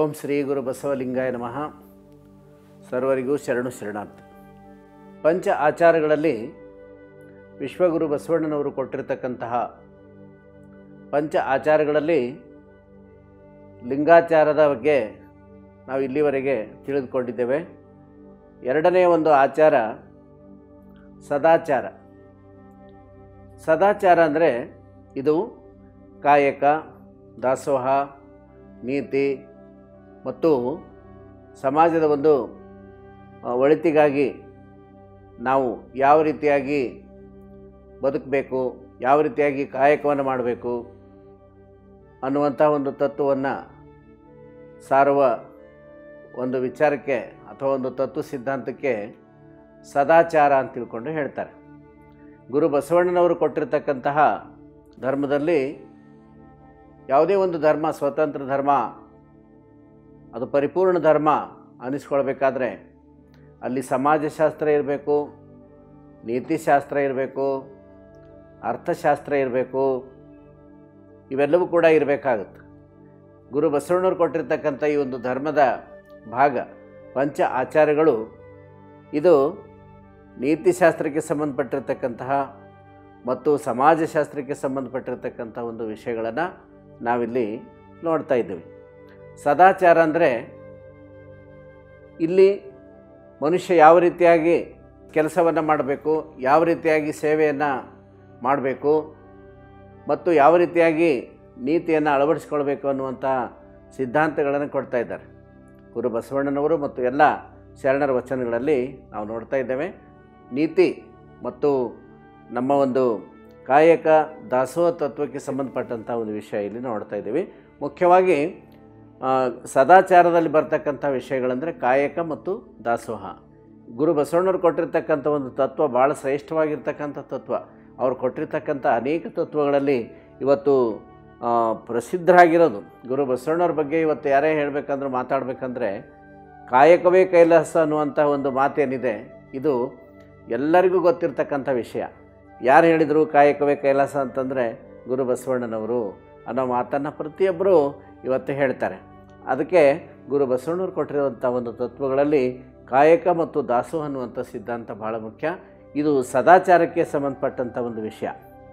ಓಂ ಶ್ರೀ ಗುರು ಬಸವಲಿಂಗಾಯ ನಮಃ ಸರ್ವರಿಗೂ ಶರಣು ಶರಣಾರ್ಥಿ ಪಂಚ ಆಚಾರಗಳಲ್ಲಿ ವಿಶ್ವಗುರು ಬಸವಣ್ಣನವರು ಕೊಟ್ಟಿರತಕ್ಕಂತಹ ಪಂಚ ಆಚಾರಗಳಲ್ಲಿ ಲಿಂಗಾಚಾರದ ಬಗ್ಗೆ ನಾವು ಇಲ್ಲಿವರೆಗೆ ತಿಳಿದುಕೊಂಡಿದ್ದೇವೆ ಎರಡನೇ ಒಂದು ಆಚಾರ ಸದಾಚಾರ ಸದಾಚಾರ ಅಂದರೆ ಇದು ಕಾಯಕ ದಾಸೋಹ ನೀತಿ ಮತ್ತು ಸಮಾಜದ ಒಂದು ಆ, ಒಳಿತಿಗಾಗಿ ನಾವು ಯಾವ ರೀತಿಯಾಗಿ ಬದುಕಬೇಕು ಯಾವ ರೀತಿಯಾಗಿ ಕಾಯಕವನ್ನು ಮಾಡಬೇಕು ಅನ್ನುವಂಥ ಒಂದು ತತ್ವವನ್ನು ಸಾರುವ ಒಂದು ವಿಚಾರಕ್ಕೆ ಅಥವಾ ಒಂದು ತತ್ವ ಸಿದ್ಧಾಂತಕ್ಕೆ ಸದಾಚಾರ ಅಂತ ತಿಳ್ಕೊಂಡು ಹೇಳ್ತಾರೆ ಗುರು ಬಸವಣ್ಣನವರು ಕೊಟ್ಟಿರ್ತಕ್ಕಂತಹ ಧರ್ಮದಲ್ಲಿ ಯಾವುದೇ ಒಂದು ಧರ್ಮ ಸ್ವತಂತ್ರ ಧರ್ಮ ಅದು ಪರಿಪೂರ್ಣ ಧರ್ಮ ಅನ್ನಿಸ್ಕೊಳ್ಬೇಕಾದ್ರೆ ಅಲ್ಲಿ ಸಮಾಜಶಾಸ್ತ್ರ ಇರಬೇಕು ನೀತಿಶಾಸ್ತ್ರ ಇರಬೇಕು ಅರ್ಥಶಾಸ್ತ್ರ ಇರಬೇಕು ಇವೆಲ್ಲವೂ ಕೂಡ ಇರಬೇಕಾಗುತ್ತೆ ಗುರು ಬಸವಣ್ಣವ್ರು ಕೊಟ್ಟಿರ್ತಕ್ಕಂಥ ಈ ಒಂದು ಧರ್ಮದ ಭಾಗ ಪಂಚ ಆಚಾರಗಳು ಇದು ನೀತಿಶಾಸ್ತ್ರಕ್ಕೆ ಸಂಬಂಧಪಟ್ಟಿರ್ತಕ್ಕಂತಹ ಮತ್ತು ಸಮಾಜಶಾಸ್ತ್ರಕ್ಕೆ ಸಂಬಂಧಪಟ್ಟಿರ್ತಕ್ಕಂಥ ಒಂದು ವಿಷಯಗಳನ್ನು ನಾವಿಲ್ಲಿ ನೋಡ್ತಾ ಇದ್ದೀವಿ ಸದಾಚಾರ ಅಂದರೆ ಇಲ್ಲಿ ಮನುಷ್ಯ ಯಾವ ರೀತಿಯಾಗಿ ಕೆಲಸವನ್ನು ಮಾಡಬೇಕು ಯಾವ ರೀತಿಯಾಗಿ ಸೇವೆಯನ್ನು ಮಾಡಬೇಕು ಮತ್ತು ಯಾವ ರೀತಿಯಾಗಿ ನೀತಿಯನ್ನು ಅಳವಡಿಸ್ಕೊಳ್ಬೇಕು ಅನ್ನುವಂಥ ಸಿದ್ಧಾಂತಗಳನ್ನು ಕೊಡ್ತಾ ಇದ್ದಾರೆ ಗುರು ಬಸವಣ್ಣನವರು ಮತ್ತು ಎಲ್ಲ ಶರಣರ ವಚನಗಳಲ್ಲಿ ನಾವು ನೋಡ್ತಾ ಇದ್ದೇವೆ ನೀತಿ ಮತ್ತು ನಮ್ಮ ಒಂದು ಕಾಯಕ ದಾಸೋಹ ತತ್ವಕ್ಕೆ ಸಂಬಂಧಪಟ್ಟಂಥ ಒಂದು ವಿಷಯ ಇಲ್ಲಿ ನೋಡ್ತಾ ಇದ್ದೀವಿ ಮುಖ್ಯವಾಗಿ ಆ, ಸದಾಚಾರದಲ್ಲಿ ಬರ್ತಕ್ಕಂಥ ವಿಷಯಗಳಂದರೆ ಕಾಯಕ ಮತ್ತು ದಾಸೋಹ ಗುರು ಬಸವಣ್ಣವ್ರು ಕೊಟ್ಟಿರ್ತಕ್ಕಂಥ ಒಂದು ತತ್ವ ಭಾಳ ಶ್ರೇಷ್ಠವಾಗಿರ್ತಕ್ಕಂಥ ತತ್ವ ಅವ್ರು ಕೊಟ್ಟಿರ್ತಕ್ಕಂಥ ಅನೇಕ ತತ್ವಗಳಲ್ಲಿ ಇವತ್ತು ಆ, ಪ್ರಸಿದ್ಧರಾಗಿರೋದು ಗುರು ಬಸವಣ್ಣವ್ರ ಬಗ್ಗೆ ಇವತ್ತು ಯಾರೇ ಹೇಳಬೇಕಂದ್ರೆ ಮಾತಾಡಬೇಕಂದ್ರೆ ಕಾಯಕವೇ ಕೈಲಾಸ ಅನ್ನುವಂಥ ಒಂದು ಮಾತೇನಿದೆ ಇದು ಎಲ್ಲರಿಗೂ ಗೊತ್ತಿರ್ತಕ್ಕಂಥ ವಿಷಯ ಯಾರು ಹೇಳಿದರು ಕಾಯಕವೇ ಕೈಲಾಸ ಅಂತಂದರೆ ಗುರು ಬಸವಣ್ಣನವರು ಅನ್ನೋ ಮಾತನ್ನು ಪ್ರತಿಯೊಬ್ಬರು ಇವತ್ತು ಹೇಳ್ತಾರೆ ಅದಕ್ಕೆ ಗುರು ಬಸವಣ್ಣವ್ರು ಕೊಟ್ಟಿರುವಂಥ ಒಂದು ತತ್ವಗಳಲ್ಲಿ ಕಾಯಕ ಮತ್ತು ದಾಸೋಹ ಅನ್ನುವಂಥ ಸಿದ್ಧಾಂತ ಭಾಳ ಮುಖ್ಯ ಇದು ಸದಾಚಾರಕ್ಕೆ ಸಂಬಂಧಪಟ್ಟಂಥ ಒಂದು ವಿಷಯ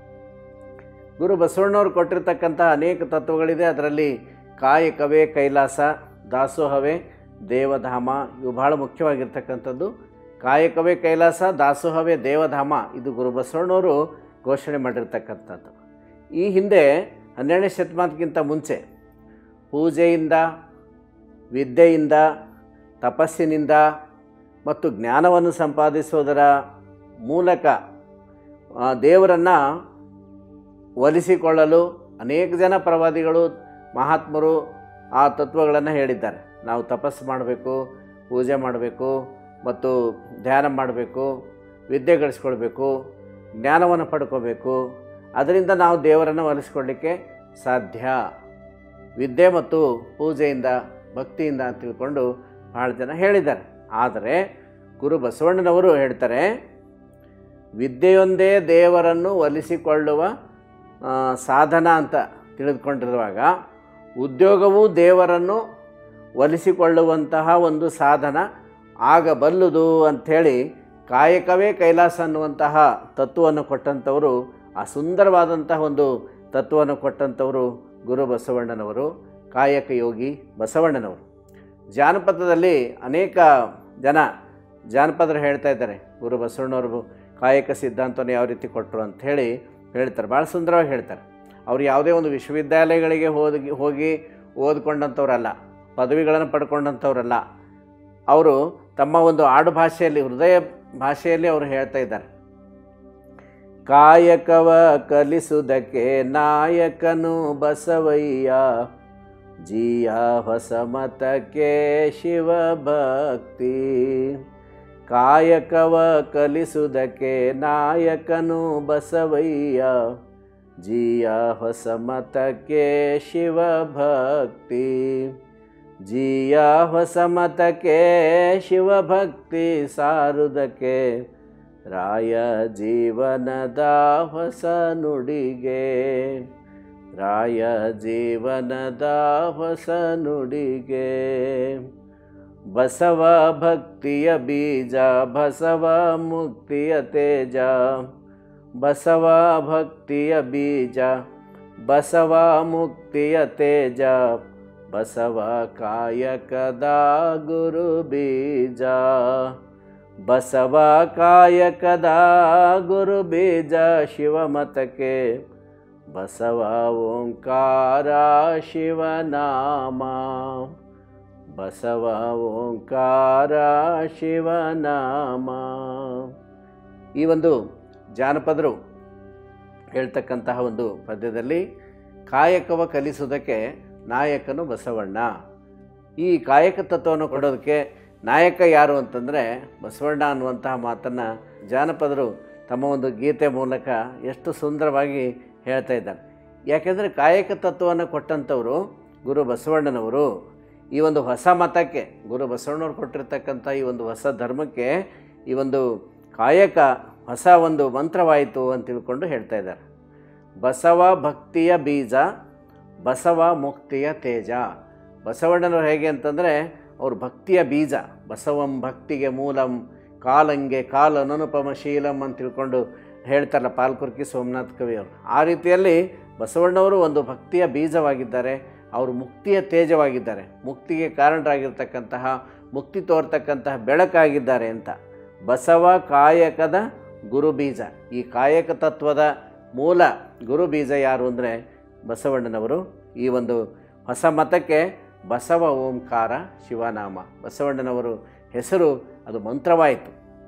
ಗುರು ಬಸವಣ್ಣವ್ರು ಕೊಟ್ಟಿರ್ತಕ್ಕಂಥ ಅನೇಕ ತತ್ವಗಳಿದೆ ಅದರಲ್ಲಿ ಕಾಯಕವೇ ಕೈಲಾಸ ದಾಸೋಹವೇ ದೇವಧಾಮ ಇವು ಭಾಳ ಮುಖ್ಯವಾಗಿರ್ತಕ್ಕಂಥದ್ದು ಕಾಯಕವೇ ಕೈಲಾಸ ದಾಸೋಹವೇ ದೇವಧಾಮ ಇದು ಗುರು ಬಸವಣ್ಣವರು ಘೋಷಣೆ ಮಾಡಿರ್ತಕ್ಕಂಥದ್ದು ಈ ಹಿಂದೆ ಹನ್ನೆರಡನೇ ಶತಮಾನಕ್ಕಿಂತ ಮುಂಚೆ ಪೂಜೆಯಿಂದ ವಿದ್ಯೆಯಿಂದ ತಪಸ್ಸಿನಿಂದ ಮತ್ತು ಜ್ಞಾನವನ್ನು ಸಂಪಾದಿಸುವುದರ ಮೂಲಕ ಆ, ದೇವರನ್ನು ಒಲಿಸಿಕೊಳ್ಳಲು ಅನೇಕ ಜನ ಪ್ರವಾದಿಗಳು ಮಹಾತ್ಮರು ಆ ತತ್ವಗಳನ್ನು ಹೇಳಿದ್ದಾರೆ ನಾವು ತಪಸ್ಸು ಮಾಡಬೇಕು ಪೂಜೆ ಮಾಡಬೇಕು ಮತ್ತು ಧ್ಯಾನ ಮಾಡಬೇಕು ವಿದ್ಯೆ ಗಳಿಸ್ಕೊಳ್ಬೇಕು ಜ್ಞಾನವನ್ನು ಪಡ್ಕೋಬೇಕು ಅದರಿಂದ ನಾವು ದೇವರನ್ನು ಒಲಿಸ್ಕೊಳ್ಳಿಕ್ಕೆ ಸಾಧ್ಯ ವಿದ್ಯೆ ಮತ್ತು ಪೂಜೆಯಿಂದ ಭಕ್ತಿಯಿಂದ ಅಂತ ತಿಳ್ಕೊಂಡು ಭಾಳ ಜನ ಹೇಳಿದ್ದಾರೆ ಆದರೆ ಗುರು ಬಸವಣ್ಣನವರು ಹೇಳ್ತಾರೆ ವಿದ್ಯೆಯೊಂದೇ ದೇವರನ್ನು ಒಲಿಸಿಕೊಳ್ಳುವ ಆ, ಸಾಧನ ಅಂತ ತಿಳಿದುಕೊಂಡಿರುವಾಗ ಉದ್ಯೋಗವೂ ದೇವರನ್ನು ಒಲಿಸಿಕೊಳ್ಳುವಂತಹ ಒಂದು ಸಾಧನ ಆಗಬಲ್ಲುದು ಅಂಥೇಳಿ ಕಾಯಕವೇ ಕೈಲಾಸ ಅನ್ನುವಂತಹ ತತ್ವವನ್ನು ಕೊಟ್ಟಂಥವರು ಆ ಸುಂದರವಾದಂತಹ ಒಂದು ತತ್ವವನ್ನು ಕೊಟ್ಟಂಥವರು ಗುರು ಬಸವಣ್ಣನವರು ಕಾಯಕ ಯೋಗಿ ಬಸವಣ್ಣನವರು ಜಾನಪದದಲ್ಲಿ ಅನೇಕ ಜನ ಜಾನಪದರು ಹೇಳ್ತಾ ಇದ್ದಾರೆ ಗುರು ಬಸವಣ್ಣವರು ಕಾಯಕ ಸಿದ್ಧಾಂತವನ್ನು ಯಾವ ರೀತಿ ಕೊಟ್ಟರು ಅಂತ ಹೇಳಿ ಹೇಳ್ತಾರೆ ಭಾಳ ಸುಂದರವಾಗಿ ಹೇಳ್ತಾರೆ ಅವ್ರು ಯಾವುದೇ ಒಂದು ವಿಶ್ವವಿದ್ಯಾಲಯಗಳಿಗೆ ಹೋಗಿ ಹೋಗಿ ಓದ್ಕೊಂಡಂಥವ್ರಲ್ಲ ಪದವಿಗಳನ್ನು ಪಡ್ಕೊಂಡಂಥವ್ರಲ್ಲ ಅವರು ತಮ್ಮ ಒಂದು ಆಡು ಭಾಷೆಯಲ್ಲಿ ಹೃದಯ ಭಾಷೆಯಲ್ಲಿ ಅವರು ಹೇಳ್ತಾ ಇದ್ದಾರೆ ಕಾಯಕವ ಕಲಿಸುವುದಕ್ಕೆ ನಾಯಕನು ಬಸವಯ್ಯ ಜಿಯ ಹೊಸ ಮತಕ್ಕೆ ಶಿವಭಕ್ತಿ ಕಾಯಕವ ಕಲಿಸುವುದಕ್ಕೆ ನಾಯಕನು ಬಸವಯ್ಯ ಜಿಯ ಹೊಸ ಮತಕ್ಕೆ ಶಿವಭಕ್ತಿ ಜಿಯ ಹೊಸ ಮತಕ್ಕೆ ಶಿವಭಕ್ತಿ ಸಾರುವುದಕ್ಕೆ ರಾಯ ಜೀವನದ ಹೊಸ ನುಡಿಗೆ ರಾಯ ಜೀವನದ ಹೊಸ ನುಡಿಗೆ ಬಸವ ಭಕ್ತಿಯ ಬೀಜ ಬಸವ ಮುಕ್ತಿಯ ತೇಜ ಬಸವ ಭಕ್ತಿಯ ಬೀಜ ಬಸವ ಮುಕ್ತಿಯ ತೇಜ ಬಸವ ಕಾಯಕದ ಗುರು ಬೀಜ ಬಸವ ಕಾಯಕದ ಗುರು ಬೀಜ ಶಿವಮತಕ್ಕೆ ಬಸವ ಓಂಕಾರ ಶಿವನಾಮ ಬಸವ ಓಂಕಾರ ಶಿವನಾಮ ಈ ಒಂದು ಜಾನಪದರು ಹೇಳ್ತಕ್ಕಂತಹ ಒಂದು ಪದ್ಯದಲ್ಲಿ ಕಾಯಕವ ಕಲಿಸುವುದಕ್ಕೆ ನಾಯಕನು ಬಸವಣ್ಣ ಈ ಕಾಯಕ ತತ್ವವನ್ನು ಕೊಡೋದಕ್ಕೆ ನಾಯಕ ಯಾರು ಅಂತಂದರೆ ಬಸವಣ್ಣ ಅನ್ನುವಂತಹ ಮಾತನ್ನು ಜಾನಪದರು ತಮ್ಮ ಒಂದು ಗೀತೆ ಮೂಲಕ ಎಷ್ಟು ಸುಂದರವಾಗಿ ಹೇಳ್ತಾ ಇದ್ದಾರೆ ಯಾಕೆಂದರೆ ಕಾಯಕ ತತ್ವವನ್ನು ಕೊಟ್ಟಂಥವರು ಗುರು ಬಸವಣ್ಣನವರು ಈ ಒಂದು ಹೊಸ ಮತಕ್ಕೆ ಗುರು ಬಸವಣ್ಣವ್ರು ಕೊಟ್ಟಿರ್ತಕ್ಕಂಥ ಈ ಒಂದು ಹೊಸ ಧರ್ಮಕ್ಕೆ ಈ ಒಂದು ಕಾಯಕ ಹೊಸ ಒಂದು ಮಂತ್ರವಾಯಿತು ಅಂತ ತಿಳ್ಕೊಂಡು ಹೇಳ್ತಾ ಇದ್ದಾರೆ ಬಸವ ಭಕ್ತಿಯ ಬೀಜ ಬಸವ ಮುಕ್ತಿಯ ತೇಜ ಬಸವಣ್ಣನವ್ರು ಹೇಗೆ ಅಂತಂದರೆ ಅವ್ರ ಭಕ್ತಿಯ ಬೀಜ ಬಸವಂ ಭಕ್ತಿಗೆ ಮೂಲಂ ಕಾಲಂಗೆ ಕಾಲ ಅನುಪಮ ಶೀಲಂ ಅಂತ ತಿಳ್ಕೊಂಡು ಹೇಳ್ತಾರಲ್ಲ ಪಾಲ್ಕುರ್ಕಿ ಸೋಮನಾಥ್ ಕವಿಯವರು ಆ ರೀತಿಯಲ್ಲಿ ಬಸವಣ್ಣವರು ಒಂದು ಭಕ್ತಿಯ ಬೀಜವಾಗಿದ್ದಾರೆ ಅವರು ಮುಕ್ತಿಯ ತೇಜವಾಗಿದ್ದಾರೆ ಮುಕ್ತಿಗೆ ಕಾರಣರಾಗಿರ್ತಕ್ಕಂತಹ ಮುಕ್ತಿ ತೋರ್ತಕ್ಕಂತಹ ಬೆಳಕಾಗಿದ್ದಾರೆ ಅಂತ ಬಸವ ಕಾಯಕದ ಗುರು ಬೀಜ ಈ ಕಾಯಕ ತತ್ವದ ಮೂಲ ಗುರು ಬೀಜ ಯಾರು ಅಂದರೆ ಬಸವಣ್ಣನವರು ಈ ಒಂದು ಹೊಸ ಮತಕ್ಕೆ ಬಸವ ಓಂಕಾರ ಶಿವನಾಮ ಬಸವಣ್ಣನವರು ಹೆಸರು ಅದು ಮಂತ್ರವಾಯಿತು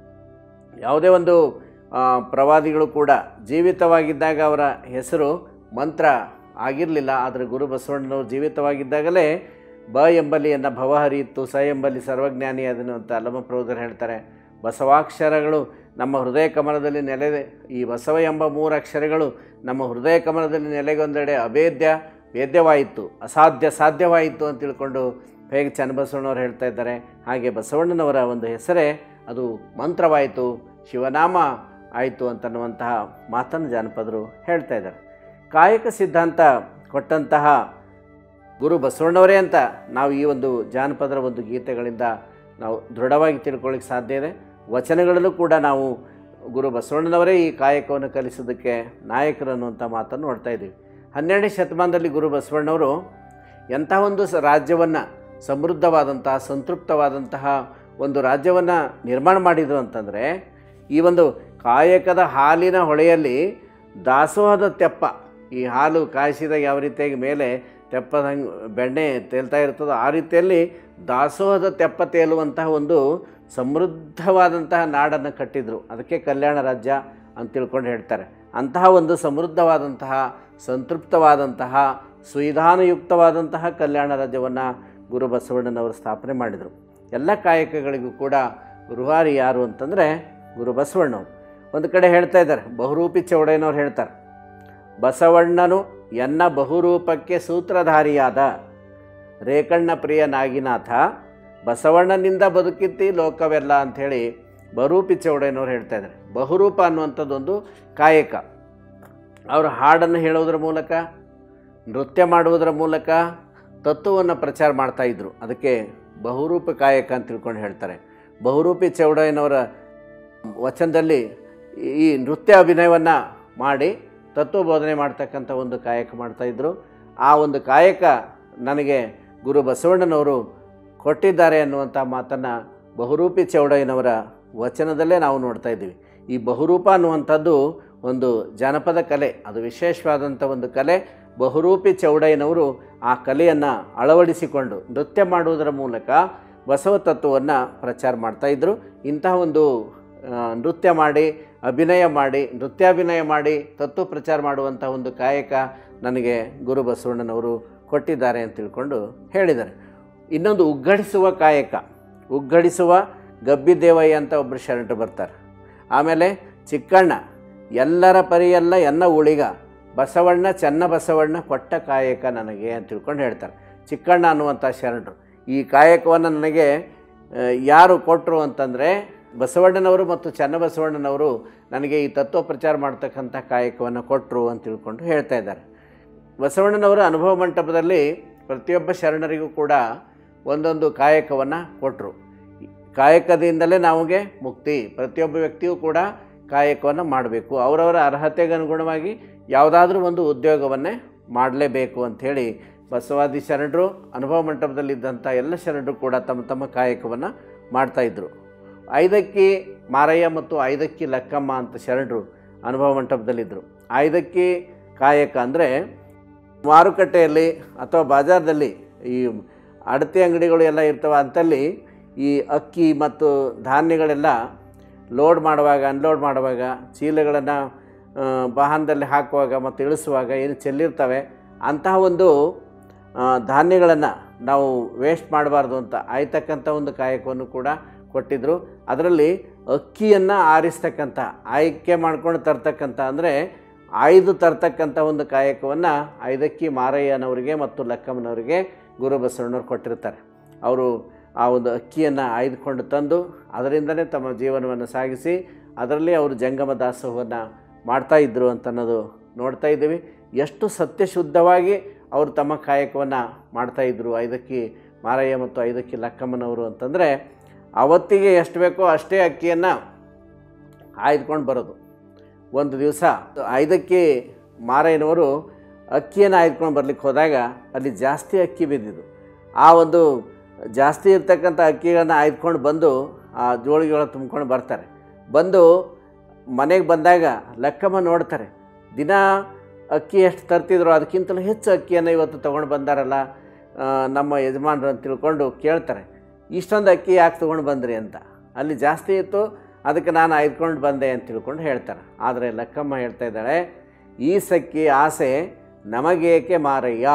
ಯಾವುದೇ ಒಂದು ಆ, ಪ್ರವಾದಿಗಳು ಕೂಡ ಜೀವಿತವಾಗಿದ್ದಾಗ ಅವರ ಹೆಸರು ಮಂತ್ರ ಆಗಿರಲಿಲ್ಲ ಆದರೆ ಗುರು ಬಸವಣ್ಣನವರು ಜೀವಿತವಾಗಿದ್ದಾಗಲೇ ಬ ಎಂಬಲಿಯನ್ನು ಭವ ಹರಿಯಿತ್ತು ಸ ಎಂಬಲ್ಲಿ ಸರ್ವಜ್ಞಾನಿ ಅದನ್ನು ಅಂತ ಅಲ್ಲಮಪ್ರಭುದರು ಹೇಳ್ತಾರೆ ಬಸವಾಕ್ಷರಗಳು ನಮ್ಮ ಹೃದಯ ಕಮಲದಲ್ಲಿ ನೆಲೆ ಈ ಬಸವ ಎಂಬ ಮೂರು ಅಕ್ಷರಗಳು ನಮ್ಮ ಹೃದಯ ಕಮಲದಲ್ಲಿ ನೆಲೆಗೊಂದೆಡೆ ಅಭೇದ್ಯ ವೇದ್ಯವಾಯಿತು ಅಸಾಧ್ಯ ಸಾಧ್ಯವಾಯಿತು ಅಂತ ತಿಳ್ಕೊಂಡು ಹೇಗೆ ಚನ್ನಬಸವಣ್ಣವ್ರು ಹೇಳ್ತಾ ಇದ್ದಾರೆ ಹಾಗೆ ಬಸವಣ್ಣನವರ ಒಂದು ಹೆಸರೇ ಅದು ಮಂತ್ರವಾಯಿತು ಶಿವನಾಮ ಆಯಿತು ಅಂತನ್ನುವಂತಹ ಮಾತನ್ನು ಜಾನಪದರು ಹೇಳ್ತಾ ಇದ್ದಾರೆ ಕಾಯಕ ಸಿದ್ಧಾಂತ ಕೊಟ್ಟಂತಹ ಗುರು ಬಸವಣ್ಣವರೇ ಅಂತ ನಾವು ಈ ಒಂದು ಜಾನಪದರ ಒಂದು ಗೀತೆಗಳಿಂದ ನಾವು ದೃಢವಾಗಿ ತಿಳ್ಕೊಳ್ಳಿಕ್ಕೆ ಸಾಧ್ಯ ಇದೆ ವಚನಗಳಲ್ಲೂ ಕೂಡ ನಾವು ಗುರು ಬಸವಣ್ಣನವರೇ ಈ ಕಾಯಕವನ್ನು ಕಲಿಸೋದಕ್ಕೆ ನಾಯಕರು ಅನ್ನುವಂಥ ಮಾತನ್ನು ನೋಡ್ತಾ ಇದ್ದೀವಿ ಹನ್ನೆರಡನೇ ಶತಮಾನದಲ್ಲಿ ಗುರು ಬಸವಣ್ಣವರು ಎಂಥ ಒಂದು ಸ ರಾಜ್ಯವನ್ನು ಸಮೃದ್ಧವಾದಂತಹ ಸಂತೃಪ್ತವಾದಂತಹ ಒಂದು ರಾಜ್ಯವನ್ನು ನಿರ್ಮಾಣ ಮಾಡಿದರು ಅಂತಂದರೆ ಈ ಒಂದು ಕಾಯಕದ ಹಾಲಿನ ಹೊಳೆಯಲ್ಲಿ ದಾಸೋಹದ ತೆಪ್ಪ ಈ ಹಾಲು ಕಾಯಿಸಿದಾಗ ಯಾವ ರೀತಿಯಾಗಿ ಮೇಲೆ ತೆಪ್ಪದಂಗೆ ಬೆಣ್ಣೆ ತೇಲ್ತಾ ಇರ್ತದೋ ಆ ರೀತಿಯಲ್ಲಿ ದಾಸೋಹದ ತೆಪ್ಪ ತೇಲುವಂತಹ ಒಂದು ಸಮೃದ್ಧವಾದಂತಹ ನಾಡನ್ನು ಕಟ್ಟಿದರು ಅದಕ್ಕೆ ಕಲ್ಯಾಣ ರಾಜ್ಯ ಅಂತ ತಿಳ್ಕೊಂಡು ಹೇಳ್ತಾರೆ ಅಂತಹ ಒಂದು ಸಮೃದ್ಧವಾದಂತಹ ಸಂತೃಪ್ತವಾದಂತಹ ಸುವಿಧಾನಯುಕ್ತವಾದಂತಹ ಕಲ್ಯಾಣ ರಾಜ್ಯವನ್ನು ಗುರು ಬಸವಣ್ಣನವರು ಸ್ಥಾಪನೆ ಮಾಡಿದರು ಎಲ್ಲ ಕಾಯಕಗಳಿಗೂ ಕೂಡ ಗುರುವಾರಿ ಯಾರು ಅಂತಂದರೆ ಗುರು ಬಸವಣ್ಣವರು ಒಂದು ಕಡೆ ಹೇಳ್ತಾ ಇದ್ದಾರೆ ಬಹುರೂಪಿ ಚೌಡಯ್ಯನವ್ರು ಹೇಳ್ತಾರೆ ಬಸವಣ್ಣನು ಎನ್ನ ಬಹುರೂಪಕ್ಕೆ ಸೂತ್ರಧಾರಿಯಾದ ರೇಕಣ್ಣ ಪ್ರಿಯ ನಾಗಿನಾಥ ಬಸವಣ್ಣನಿಂದ ಬದುಕಿತ್ತಿ ಲೋಕವೆಲ್ಲ ಅಂಥೇಳಿ ಬಹುರೂಪಿ ಚೌಡಯ್ಯನವ್ರು ಹೇಳ್ತಾ ಇದ್ದಾರೆ ಬಹುರೂಪ ಅನ್ನುವಂಥದ್ದೊಂದು ಕಾಯಕ ಅವರು ಹಾಡನ್ನು ಹೇಳೋದ್ರ ಮೂಲಕ ನೃತ್ಯ ಮಾಡುವುದರ ಮೂಲಕ ತತ್ವವನ್ನು ಪ್ರಚಾರ ಮಾಡ್ತಾಯಿದ್ರು ಅದಕ್ಕೆ ಬಹುರೂಪ ಕಾಯಕ ಅಂತ ತಿಳ್ಕೊಂಡು ಹೇಳ್ತಾರೆ ಬಹುರೂಪಿ ಚೌಡಯ್ಯನವರ ವಚನದಲ್ಲಿ ಈ ನೃತ್ಯ ಅಭಿನಯವನ್ನು ಮಾಡಿ ತತ್ವ ಬೋಧನೆ ಮಾಡ್ತಕ್ಕಂಥ ಒಂದು ಕಾಯಕ ಮಾಡ್ತಾಯಿದ್ರು ಆ ಒಂದು ಕಾಯಕ ನನಗೆ ಗುರು ಬಸವಣ್ಣನವರು ಕೊಟ್ಟಿದ್ದಾರೆ ಅನ್ನುವಂಥ ಮಾತನ್ನು ಬಹುರೂಪಿ ಚೌಡಯ್ಯನವರ ವಚನದಲ್ಲೇ ನಾವು ನೋಡ್ತಾ ಇದ್ದೀವಿ ಈ ಬಹುರೂಪ ಅನ್ನುವಂಥದ್ದು ಒಂದು ಜಾನಪದ ಕಲೆ ಅದು ವಿಶೇಷವಾದಂಥ ಒಂದು ಕಲೆ ಬಹುರೂಪಿ ಚೌಡಯ್ಯನವರು ಆ ಕಲೆಯನ್ನು ಅಳವಡಿಸಿಕೊಂಡು ನೃತ್ಯ ಮಾಡುವುದರ ಮೂಲಕ ಬಸವ ತತ್ವವನ್ನು ಪ್ರಚಾರ ಮಾಡ್ತಾಯಿದ್ರು ಇಂತಹ ಒಂದು ಆ, ನೃತ್ಯ ಮಾಡಿ ಅಭಿನಯ ಮಾಡಿ ನೃತ್ಯಾಭಿನಯ ಮಾಡಿ ತತ್ವ ಪ್ರಚಾರ ಮಾಡುವಂಥ ಒಂದು ಕಾಯಕ ನನಗೆ ಗುರು ಬಸವಣ್ಣನವರು ಕೊಟ್ಟಿದ್ದಾರೆ ಅಂತ ತಿಳ್ಕೊಂಡು ಹೇಳಿದ್ದಾರೆ ಇನ್ನೊಂದು ಉಗ್ಗಡಿಸುವ ಕಾಯಕ ಉಗ್ಗಡಿಸುವ ಗಬ್ಬಿದೇವಯ್ಯ ಅಂತ ಒಬ್ಬರು ಶರಣರು ಬರ್ತಾರೆ ಆಮೇಲೆ ಚಿಕ್ಕಣ್ಣ ಎಲ್ಲರ ಪರಿಯೆಲ್ಲ ಎನ್ನ ಉಳಿಗ ಬಸವಣ್ಣ ಚೆನ್ನ ಬಸವಣ್ಣ ಕೊಟ್ಟ ಕಾಯಕ ನನಗೆ ಅಂತ ತಿಳ್ಕೊಂಡು ಹೇಳ್ತಾರೆ ಚಿಕ್ಕಣ್ಣ ಅನ್ನುವಂಥ ಶರಣರು ಈ ಕಾಯಕವನ್ನು ನನಗೆ ಆ, ಯಾರು ಕೊಟ್ಟರು ಅಂತಂದರೆ ಬಸವಣ್ಣನವರು ಮತ್ತು ಚನ್ನಬಸವಣ್ಣನವರು ನನಗೆ ಈ ತತ್ವ ಪ್ರಚಾರ ಮಾಡ್ತಕ್ಕಂಥ ಕಾಯಕವನ್ನು ಕೊಟ್ಟರು ಅಂತ ತಿಳ್ಕೊಂಡು ಹೇಳ್ತಾ ಇದ್ದಾರೆ ಬಸವಣ್ಣನವರ ಅನುಭವ ಮಂಟಪದಲ್ಲಿ ಪ್ರತಿಯೊಬ್ಬ ಶರಣರಿಗೂ ಕೂಡ ಒಂದೊಂದು ಕಾಯಕವನ್ನು ಕೊಟ್ಟರು ಕಾಯಕದಿಂದಲೇ ನಮಗೆ ಮುಕ್ತಿ ಪ್ರತಿಯೊಬ್ಬ ವ್ಯಕ್ತಿಯೂ ಕೂಡ ಕಾಯಕವನ್ನು ಮಾಡಬೇಕು ಅವರವರ ಅರ್ಹತೆಗೆ ಅನುಗುಣವಾಗಿ ಯಾವುದಾದ್ರೂ ಒಂದು ಉದ್ಯೋಗವನ್ನೇ ಮಾಡಲೇಬೇಕು ಅಂಥೇಳಿ ಬಸವಾದಿ ಶರಣರು ಅನುಭವ ಮಂಟಪದಲ್ಲಿದ್ದಂಥ ಎಲ್ಲ ಶರಣರು ಕೂಡ ತಮ್ಮ ತಮ್ಮ ಕಾಯಕವನ್ನು ಮಾಡ್ತಾಯಿದ್ರು ಐದಕ್ಕಿ ಮಾರಯ್ಯ ಮತ್ತು ಐದಕ್ಕಿ ಲಕ್ಕಮ್ಮ ಅಂತ ಶರಣರು ಅನುಭವ ಮಂಟಪದಲ್ಲಿದ್ದರು ಐದಕ್ಕಿ ಕಾಯಕ ಅಂದರೆ ಮಾರುಕಟ್ಟೆಯಲ್ಲಿ ಅಥವಾ ಬಾಜಾರದಲ್ಲಿ ಈ ಅಡತೆ ಅಂಗಡಿಗಳು ಎಲ್ಲ ಇರ್ತವೆ ಅಂತಲ್ಲಿ ಈ ಅಕ್ಕಿ ಮತ್ತು ಧಾನ್ಯಗಳೆಲ್ಲ ಲೋಡ್ ಮಾಡುವಾಗ ಅನ್ಲೋಡ್ ಮಾಡುವಾಗ ಚೀಲಗಳನ್ನು ವಾಹನದಲ್ಲಿ ಹಾಕುವಾಗ ಮತ್ತು ಇಳಿಸುವಾಗ ಏನು ಚೆಲ್ಲಿರ್ತವೆ ಅಂತಹ ಒಂದು ಧಾನ್ಯಗಳನ್ನು ನಾವು ವೇಸ್ಟ್ ಮಾಡಬಾರ್ದು ಅಂತ ಆಯ್ತಕ್ಕಂಥ ಒಂದು ಕಾಯಕವನ್ನು ಕೂಡ ಕೊಟ್ಟಿದ್ದರು ಅದರಲ್ಲಿ ಅಕ್ಕಿಯನ್ನು ಆರಿಸ್ತಕ್ಕಂಥ ಆಯ್ಕೆ ಮಾಡ್ಕೊಂಡು ತರ್ತಕ್ಕಂಥ ಅಂದರೆ ಆಯ್ದು ತರ್ತಕ್ಕಂಥ ಒಂದು ಕಾಯಕವನ್ನು ಐದಕ್ಕಿ ಮಾರಯ್ಯನವರಿಗೆ ಮತ್ತು ಲಕ್ಕಮ್ಮನವರಿಗೆ ಗುರು ಬಸವಣ್ಣವ್ರು ಕೊಟ್ಟಿರ್ತಾರೆ ಅವರು ಆ ಒಂದು ಅಕ್ಕಿಯನ್ನು ಆಯ್ದುಕೊಂಡು ತಂದು ಅದರಿಂದಲೇ ತಮ್ಮ ಜೀವನವನ್ನು ಸಾಗಿಸಿ ಅದರಲ್ಲಿ ಅವರು ಜಂಗಮ ದಾಸೋಹವನ್ನು ಮಾಡ್ತಾ ಇದ್ದರು ಅಂತ ಅನ್ನೋದು ನೋಡ್ತಾ ಇದ್ದೀವಿ ಎಷ್ಟು ಸತ್ಯಶುದ್ಧವಾಗಿ ಅವರು ತಮ್ಮ ಕಾಯಕವನ್ನು ಮಾಡ್ತಾಯಿದ್ರು ಐದಕ್ಕಿ ಮಾರಯ್ಯ ಮತ್ತು ಐದಕ್ಕಿ ಲಕ್ಕಮ್ಮನವರು ಅಂತಂದರೆ ಅವತ್ತಿಗೆ ಎಷ್ಟು ಬೇಕೋ ಅಷ್ಟೇ ಅಕ್ಕಿಯನ್ನು ಆಯ್ದುಕೊಂಡು ಬರೋದು ಒಂದು ದಿವಸ ಐದಕ್ಕಿ ಮಾರಯ್ಯನವರು ಅಕ್ಕಿಯನ್ನು ಆಯ್ದುಕೊಂಡು ಬರ್ಲಿಕ್ಕೆ ಹೋದಾಗ ಅಲ್ಲಿ ಜಾಸ್ತಿ ಅಕ್ಕಿ ಬಿದ್ದಿದ್ದು ಆ ಒಂದು ಜಾಸ್ತಿ ಇರ್ತಕ್ಕಂಥ ಅಕ್ಕಿಗಳನ್ನು ಆಯ್ದುಕೊಂಡು ಬಂದು ಆ ಜೋಳಿಗೆಗಳ ತುಂಬ್ಕೊಂಡು ಬರ್ತಾರೆ ಬಂದು ಮನೆಗೆ ಬಂದಾಗ ಲೆಕ್ಕಮ್ಮ ನೋಡ್ತಾರೆ ದಿನ ಅಕ್ಕಿ ಎಷ್ಟು ತರ್ತಿದ್ರು ಅದಕ್ಕಿಂತಲೂ ಹೆಚ್ಚು ಅಕ್ಕಿಯನ್ನು ಇವತ್ತು ತೊಗೊಂಡು ಬಂದಾರಲ್ಲ ಆ, ನಮ್ಮ ಯಜಮಾನರು ಅಂತ ತಿಳ್ಕೊಂಡು ಕೇಳ್ತಾರೆ ಇಷ್ಟೊಂದು ಅಕ್ಕಿ ಯಾಕೆ ತೊಗೊಂಡು ಬಂದ್ರಿ ಅಂತ ಅಲ್ಲಿ ಜಾಸ್ತಿ ಇತ್ತು ಅದಕ್ಕೆ ನಾನು ಆಯ್ದುಕೊಂಡು ಬಂದೆ ಅಂತ ತಿಳ್ಕೊಂಡು ಹೇಳ್ತಾರೆ ಆದರೆ ಲಕ್ಕಮ್ಮ ಹೇಳ್ತಾ ಇದ್ದಾಳೆ ಈ ಸಕ್ಕಿ ಆಸೆ ನಮಗೇಕೆ ಮಾರಯ್ಯ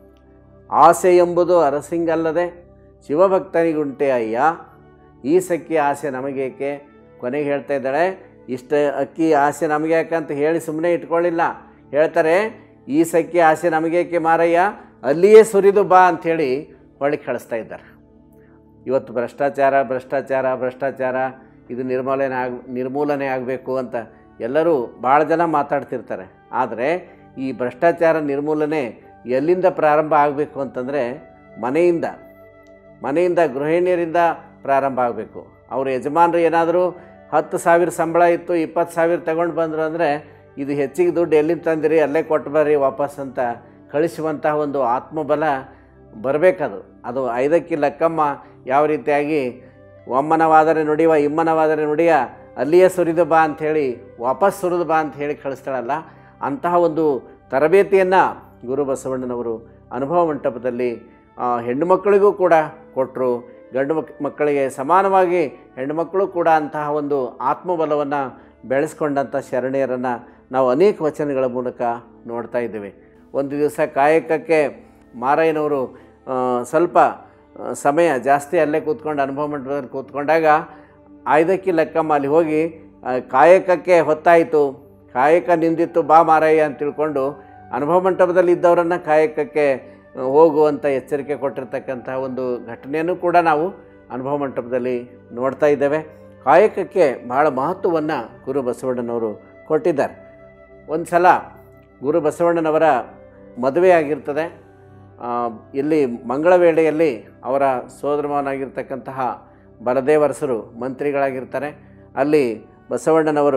ಆಸೆ ಎಂಬುದು ಅರಸಿಂಗಲ್ಲದೆ ಶಿವಭಕ್ತನಿಗುಂಟೆ ಅಯ್ಯ ಈ ಸಕ್ಕಿ ಆಸೆ ನಮಗೇಕೆ ಕೊನೆಗೆ ಹೇಳ್ತಾ ಇದ್ದಾಳೆ ಇಷ್ಟ ಅಕ್ಕಿ ಆಸೆ ನಮಗೆ ಯಾಕಂತ ಹೇಳಿ ಸುಮ್ಮನೆ ಇಟ್ಕೊಳ್ಳಿಲ್ಲ ಹೇಳ್ತಾರೆ ಈ ಸಕ್ಕಿ ಆಸೆ ನಮಗೇಕೆ ಮಾರಯ್ಯ ಅಲ್ಲಿಯೇ ಸುರಿದು ಬಾ ಅಂಥೇಳಿ ಹೊಳ್ಳಿ ಕಳಿಸ್ತಾ ಇದ್ದಾರೆ ಇವತ್ತು ಭ್ರಷ್ಟಾಚಾರ ಭ್ರಷ್ಟಾಚಾರ ಭ್ರಷ್ಟಾಚಾರ ಇದು ನಿರ್ಮೂಲನೆ ಆಗ ನಿರ್ಮೂಲನೆ ಆಗಬೇಕು ಅಂತ ಎಲ್ಲರೂ ಭಾಳ ಜನ ಮಾತಾಡ್ತಿರ್ತಾರೆ ಆದರೆ ಈ ಭ್ರಷ್ಟಾಚಾರ ನಿರ್ಮೂಲನೆ ಎಲ್ಲಿಂದ ಪ್ರಾರಂಭ ಆಗಬೇಕು ಅಂತಂದರೆ ಮನೆಯಿಂದ ಮನೆಯಿಂದ ಗೃಹಿಣಿಯರಿಂದ ಪ್ರಾರಂಭ ಆಗಬೇಕು ಅವ್ರ ಯಜಮಾನರು ಏನಾದರೂ ಹತ್ತು ಸಾವಿರ ಸಂಬಳ ಇತ್ತು ಇಪ್ಪತ್ತು ಸಾವಿರ ತಗೊಂಡು ಬಂದರು ಅಂದರೆ ಇದು ಹೆಚ್ಚಿಗೆ ದುಡ್ಡು ಎಲ್ಲಿಂದ ತಂದಿರಿ ಅಲ್ಲೇ ಕೊಟ್ಟು ಬರ್ರಿ ವಾಪಸ್ ಅಂತ ಕಳಿಸುವಂತಹ ಒಂದು ಆತ್ಮಬಲ ಬರಬೇಕದು ಅದು ಐದಕ್ಕಿ ಲಕ್ಕಮ್ಮ ಯಾವ ರೀತಿಯಾಗಿ ಒಮ್ಮನವಾದರೆ ನುಡಿಯುವ ಇಮ್ಮನವಾದರೆ ನುಡಿಯ ಅಲ್ಲಿಯೇ ಸುರಿದು ಬಾ ಅಂಥೇಳಿ ವಾಪಸ್ ಸುರಿದು ಬಾ ಅಂತ ಹೇಳಿ ಕಳಿಸ್ತಾಳಲ್ಲ ಅಂತಹ ಒಂದು ತರಬೇತಿಯನ್ನು ಗುರು ಬಸವಣ್ಣನವರು ಅನುಭವ ಮಂಟಪದಲ್ಲಿ ಆ, ಹೆಣ್ಣು ಮಕ್ಕಳಿಗೂ ಕೂಡ ಕೊಟ್ಟರು ಗಂಡು ಮಕ್ ಮಕ್ಕಳಿಗೆ ಸಮಾನವಾಗಿ ಹೆಣ್ಣು ಮಕ್ಕಳು ಕೂಡ ಅಂತಹ ಒಂದು ಆತ್ಮಬಲವನ್ನು ಬೆಳೆಸ್ಕೊಂಡಂಥ ಶರಣೆಯರನ್ನು ನಾವು ಅನೇಕ ವಚನಗಳ ಮೂಲಕ ನೋಡ್ತಾ ಇದ್ದೇವೆ ಒಂದು ದಿವಸ ಕಾಯಕಕ್ಕೆ ಮಾರಯ್ಯನವರು ಆ, ಸ್ವಲ್ಪ ಆ, ಸಮಯ ಜಾಸ್ತಿ ಅಲ್ಲೇ ಕೂತ್ಕೊಂಡು ಅನುಭವ ಮಂಟಪದಲ್ಲಿ ಕೂತ್ಕೊಂಡಾಗ ಆಯ್ದಕ್ಕಿ ಲೆಕ್ಕಮ್ಮ ಅಲ್ಲಿ ಹೋಗಿ ಆ, ಕಾಯಕಕ್ಕೆ ಹೊತ್ತಾಯಿತು ಕಾಯಕ ನಿಂದಿತ್ತು ಬಾ ಮಾರಯ್ಯ ಅಂತ ತಿಳ್ಕೊಂಡು ಅನುಭವ ಮಂಟಪದಲ್ಲಿ ಇದ್ದವರನ್ನು ಕಾಯಕಕ್ಕೆ ಆ, ಹೋಗುವಂಥ ಎಚ್ಚರಿಕೆ ಕೊಟ್ಟಿರ್ತಕ್ಕಂಥ ಒಂದು ಘಟನೆಯನ್ನು ಕೂಡ ನಾವು ಅನುಭವ ಮಂಟಪದಲ್ಲಿ ನೋಡ್ತಾ ಇದ್ದೇವೆ ಕಾಯಕಕ್ಕೆ ಬಹಳ ಮಹತ್ವವನ್ನು ಗುರು ಬಸವಣ್ಣನವರು ಕೊಟ್ಟಿದ್ದಾರೆ ಒಂದು ಸಲ ಗುರು ಬಸವಣ್ಣನವರ ಮದುವೆ ಆಗಿರ್ತದೆ ಆ, ಇಲ್ಲಿ ಮಂಗಳ ವೇಳೆಯಲ್ಲಿ ಅವರ ಸೋದರಮಾವನಾಗಿರ್ತಕ್ಕಂತಹ ಬಲದೇವರಸರು ಮಂತ್ರಿಗಳಾಗಿರ್ತಾರೆ ಅಲ್ಲಿ ಬಸವಣ್ಣನವರು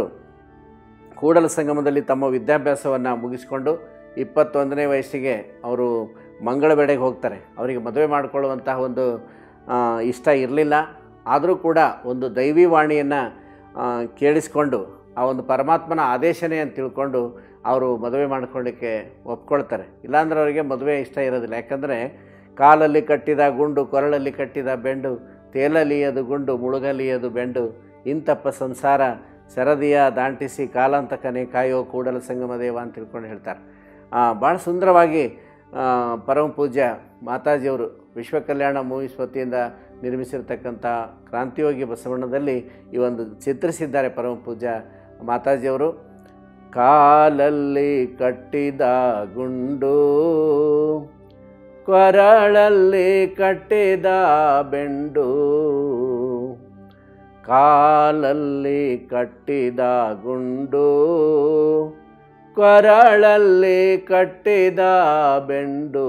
ಕೂಡಲ ಸಂಗಮದಲ್ಲಿ ತಮ್ಮ ವಿದ್ಯಾಭ್ಯಾಸವನ್ನು ಮುಗಿಸಿಕೊಂಡು ಇಪ್ಪತ್ತೊಂದನೇ ವಯಸ್ಸಿಗೆ ಅವರು ಮಂಗಳ ಬೇಡೆಗೆ ಹೋಗ್ತಾರೆ ಅವರಿಗೆ ಮದುವೆ ಮಾಡಿಕೊಳ್ಳುವಂತಹ ಒಂದು ಆ, ಇಷ್ಟ ಇರಲಿಲ್ಲ ಆದರೂ ಕೂಡ ಒಂದು ದೈವಿ ವಾಣಿಯನ್ನು ಕೇಳಿಸ್ಕೊಂಡು ಆ ಒಂದು ಪರಮಾತ್ಮನ ಆದೇಶನೇ ಅಂತ ತಿಳ್ಕೊಂಡು ಅವರು ಮದುವೆ ಮಾಡ್ಕೊಳ್ಳಿಕ್ಕೆ ಒಪ್ಕೊಳ್ತಾರೆ ಇಲ್ಲಾಂದ್ರೆ ಅವರಿಗೆ ಮದುವೆ ಇಷ್ಟ ಇರೋದಿಲ್ಲ ಯಾಕಂದರೆ ಕಾಲಲ್ಲಿ ಕಟ್ಟಿದ ಗುಂಡು ಕೊರಳಲ್ಲಿ ಕಟ್ಟಿದ ಬೆಂಡು ತೇಲಲಿಯದು ಗುಂಡು ಮುಳುಗಲಿಯದು ಬೆಂಡು ಇಂತಪ್ಪ ಸಂಸಾರ ಸರದಿಯ ದಾಂಟಿಸಿ ಕಾಲಾಂತಕನೇ ಕಾಯೋ ಕೂಡಲ ಸಂಗಮ ದೇವ ಅಂತ ತಿಳ್ಕೊಂಡು ಹೇಳ್ತಾರೆ ಭಾಳ ಸುಂದರವಾಗಿ ಆ, ಪರಮ ಪೂಜ್ಯ ಮಾತಾಜಿಯವರು ವಿಶ್ವ ಕಲ್ಯಾಣ ಮೂವೀಸ್ ವತಿಯಿಂದ ನಿರ್ಮಿಸಿರ್ತಕ್ಕಂಥ ಕ್ರಾಂತಿಯೋಗಿ ಬಸವಣ್ಣದಲ್ಲಿ ಈ ಒಂದು ಚಿತ್ರಿಸಿದ್ದಾರೆ ಪರಮ ಪೂಜ್ಯ ಮಾತಾಜಿಯವರು ಕಾಲಲ್ಲಿ ಕಟ್ಟಿದ ಗುಂಡು ಕೊರಳಲ್ಲಿ ಕಟ್ಟಿದ ಬೆಂಡು ಕಾಲಲ್ಲಿ ಕಟ್ಟಿದ ಗುಂಡು ಕೊರಳಲ್ಲಿ ಕಟ್ಟಿದ ಬೆಂಡು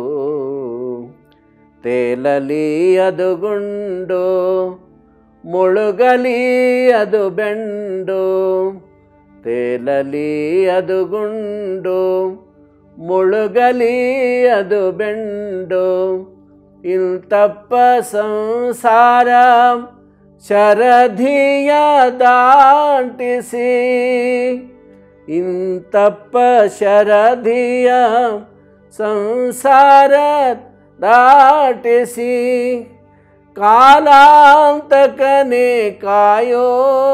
ತೇಲಲಿ ಅದು ಗುಂಡು ಮುಳುಗಲಿ ಅದು ಬೆಂಡು ತೇಲಲಿ ಅದು ಗುಂಡು ಮುಳುಗಲಿ ಅದು ಬೆಂಡು ಇಂತಪ್ಪ ಸಂಸಾರ ಶರಧಿಯ ದಾಟಿಸಿ ಇಂತಪ್ಪ ಶರಧಿಯ ಸಂಸಾರ ದಾಟಿಸಿ ಕಾಲಾಂತಕನೇ ಕಾಯೋ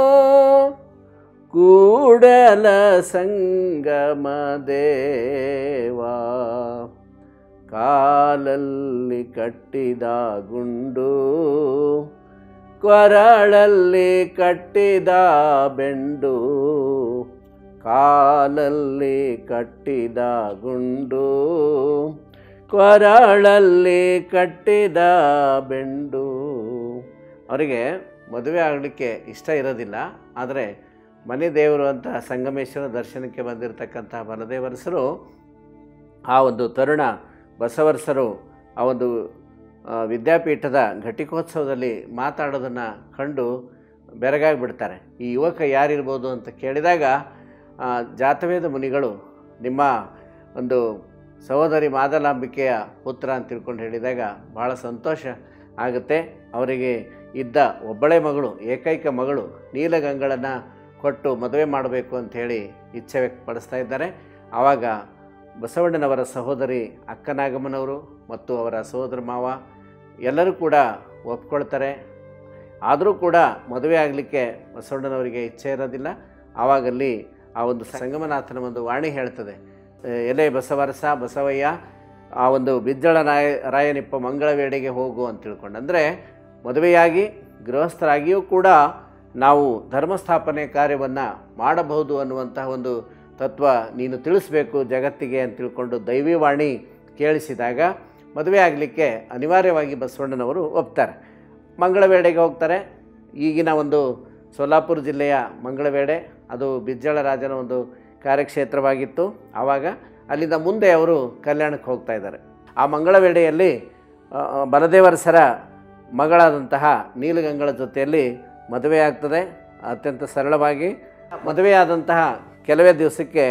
ಕೂಡಲ ಸಂಗಮ ದೇವಾ ಕಾಲಲ್ಲಿ ಕಟ್ಟಿದ ಗುಂಡು ಕೊರಳಲ್ಲಿ ಕಟ್ಟಿದ ಬೆಂಡು ಕಾಲಲ್ಲಿ ಕಟ್ಟಿದ ಗುಂಡು ಕೊರಳಲ್ಲಿ ಕಟ್ಟಿದ ಬೆಂಡು ಅವರಿಗೆ ಮದುವೆ ಆಗಲಿಕ್ಕೆ ಇಷ್ಟ ಇರೋದಿಲ್ಲ ಆದರೆ ಮನೆ ದೇವರು ಅಂತ ಸಂಗಮೇಶ್ವರ ದರ್ಶನಕ್ಕೆ ಬಂದಿರತಕ್ಕಂತಹ ಬಲದೇವರಸರು ಆ ಒಂದು ತರುಣ ಬಸವರಸರು ಆ ಒಂದು ಆ, ವಿದ್ಯಾಪೀಠದ ಘಟಿಕೋತ್ಸವದಲ್ಲಿ ಮಾತಾಡೋದನ್ನು ಕಂಡು ಬೆರಗಾಗಿ ಬಿಡ್ತಾರೆ ಈ ಯುವಕ ಯಾರಿರ್ಬೋದು ಅಂತ ಕೇಳಿದಾಗ ಆ, ಜಾತವೇದ ಮುನಿಗಳು ನಿಮ್ಮ ಒಂದು ಸಹೋದರಿ ಮಾದಲಾಂಬಿಕೆಯ ಪುತ್ರ ಅಂತ ತಿಳ್ಕೊಂಡು ಹೇಳಿದಾಗ ಭಾಳ ಸಂತೋಷ ಆಗುತ್ತೆ ಅವರಿಗೆ ಇದ್ದ ಒಬ್ಬಳೇ ಮಗಳು ಏಕೈಕ ಮಗಳು ನೀಲಗಂಗಳನ್ನು ಕೊಟ್ಟು ಮದುವೆ ಮಾಡಬೇಕು ಅಂಥೇಳಿ ಇಚ್ಛೆ ವ್ಯಕ್ತಪಡಿಸ್ತಾ ಇದ್ದಾರೆ ಆವಾಗ ಬಸವಣ್ಣನವರ ಸಹೋದರಿ ಅಕ್ಕನಾಗಮ್ಮನವರು ಮತ್ತು ಅವರ ಸಹೋದರ ಮಾವ ಎಲ್ಲರೂ ಕೂಡ ಒಪ್ಕೊಳ್ತಾರೆ ಆದರೂ ಕೂಡ ಮದುವೆ ಆಗಲಿಕ್ಕೆ ಬಸವಣ್ಣನವರಿಗೆ ಇಚ್ಛೆ ಇರೋದಿಲ್ಲ ಆವಾಗಲ್ಲಿ ಆ ಒಂದು ಸಂಗಮನಾಥನ ಒಂದು ವಾಣಿ ಹೇಳ್ತದೆ "ಎ, ಎಲೆ ಬಸವರಸ ಬಸವಯ್ಯ ಆ ಒಂದು ಬಿಜ್ಜಳ ರಾಯ ರಾಯನಿಪ್ಪ ಮಂಗಳವೇಡೆಗೆ ಹೋಗು ಅಂತ ತಿಳ್ಕೊಂಡು ಅಂದರೆ ಮದುವೆಯಾಗಿ ಗೃಹಸ್ಥರಾಗಿಯೂ ಕೂಡ ನಾವು ಧರ್ಮಸ್ಥಾಪನೆ ಕಾರ್ಯವನ್ನು ಮಾಡಬಹುದು ಅನ್ನುವಂತಹ ಒಂದು ತತ್ವ ನೀನು ತಿಳಿಸ್ಬೇಕು ಜಗತ್ತಿಗೆ ಅಂತ ತಿಳ್ಕೊಂಡು ದೈವಿವಾಣಿ ಕೇಳಿಸಿದಾಗ ಮದುವೆ ಆಗಲಿಕ್ಕೆ ಅನಿವಾರ್ಯವಾಗಿ ಬಸವಣ್ಣನವರು ಒಪ್ತಾರೆ ಮಂಗಳವೇಡೆಗೆ ಹೋಗ್ತಾರೆ ಈಗಿನ ಒಂದು ಸೋಲಾಪುರ ಜಿಲ್ಲೆಯ ಮಂಗಳವೇಡೆ ಅದು ಬಿಜ್ಜಳ ರಾಜನ ಒಂದು ಕಾರ್ಯಕ್ಷೇತ್ರವಾಗಿತ್ತು ಆವಾಗ ಅಲ್ಲಿಂದ ಮುಂದೆ ಅವರು ಕಲ್ಯಾಣಕ್ಕೆ ಹೋಗ್ತಾ ಇದ್ದಾರೆ ಆ ಮಂಗಳವೇಡೆಯಲ್ಲಿ ಆ, ಆ, ಬಲದೇವರಸರ ಮಗಳಾದಂತಹ ನೀಲಗಂಗಳ ಜೊತೆಯಲ್ಲಿ ಮದುವೆ ಆಗ್ತದೆ ಅತ್ಯಂತ ಸರಳವಾಗಿ ಮದುವೆಯಾದಂತಹ ಕೆಲವೇ ದಿವಸಕ್ಕೆ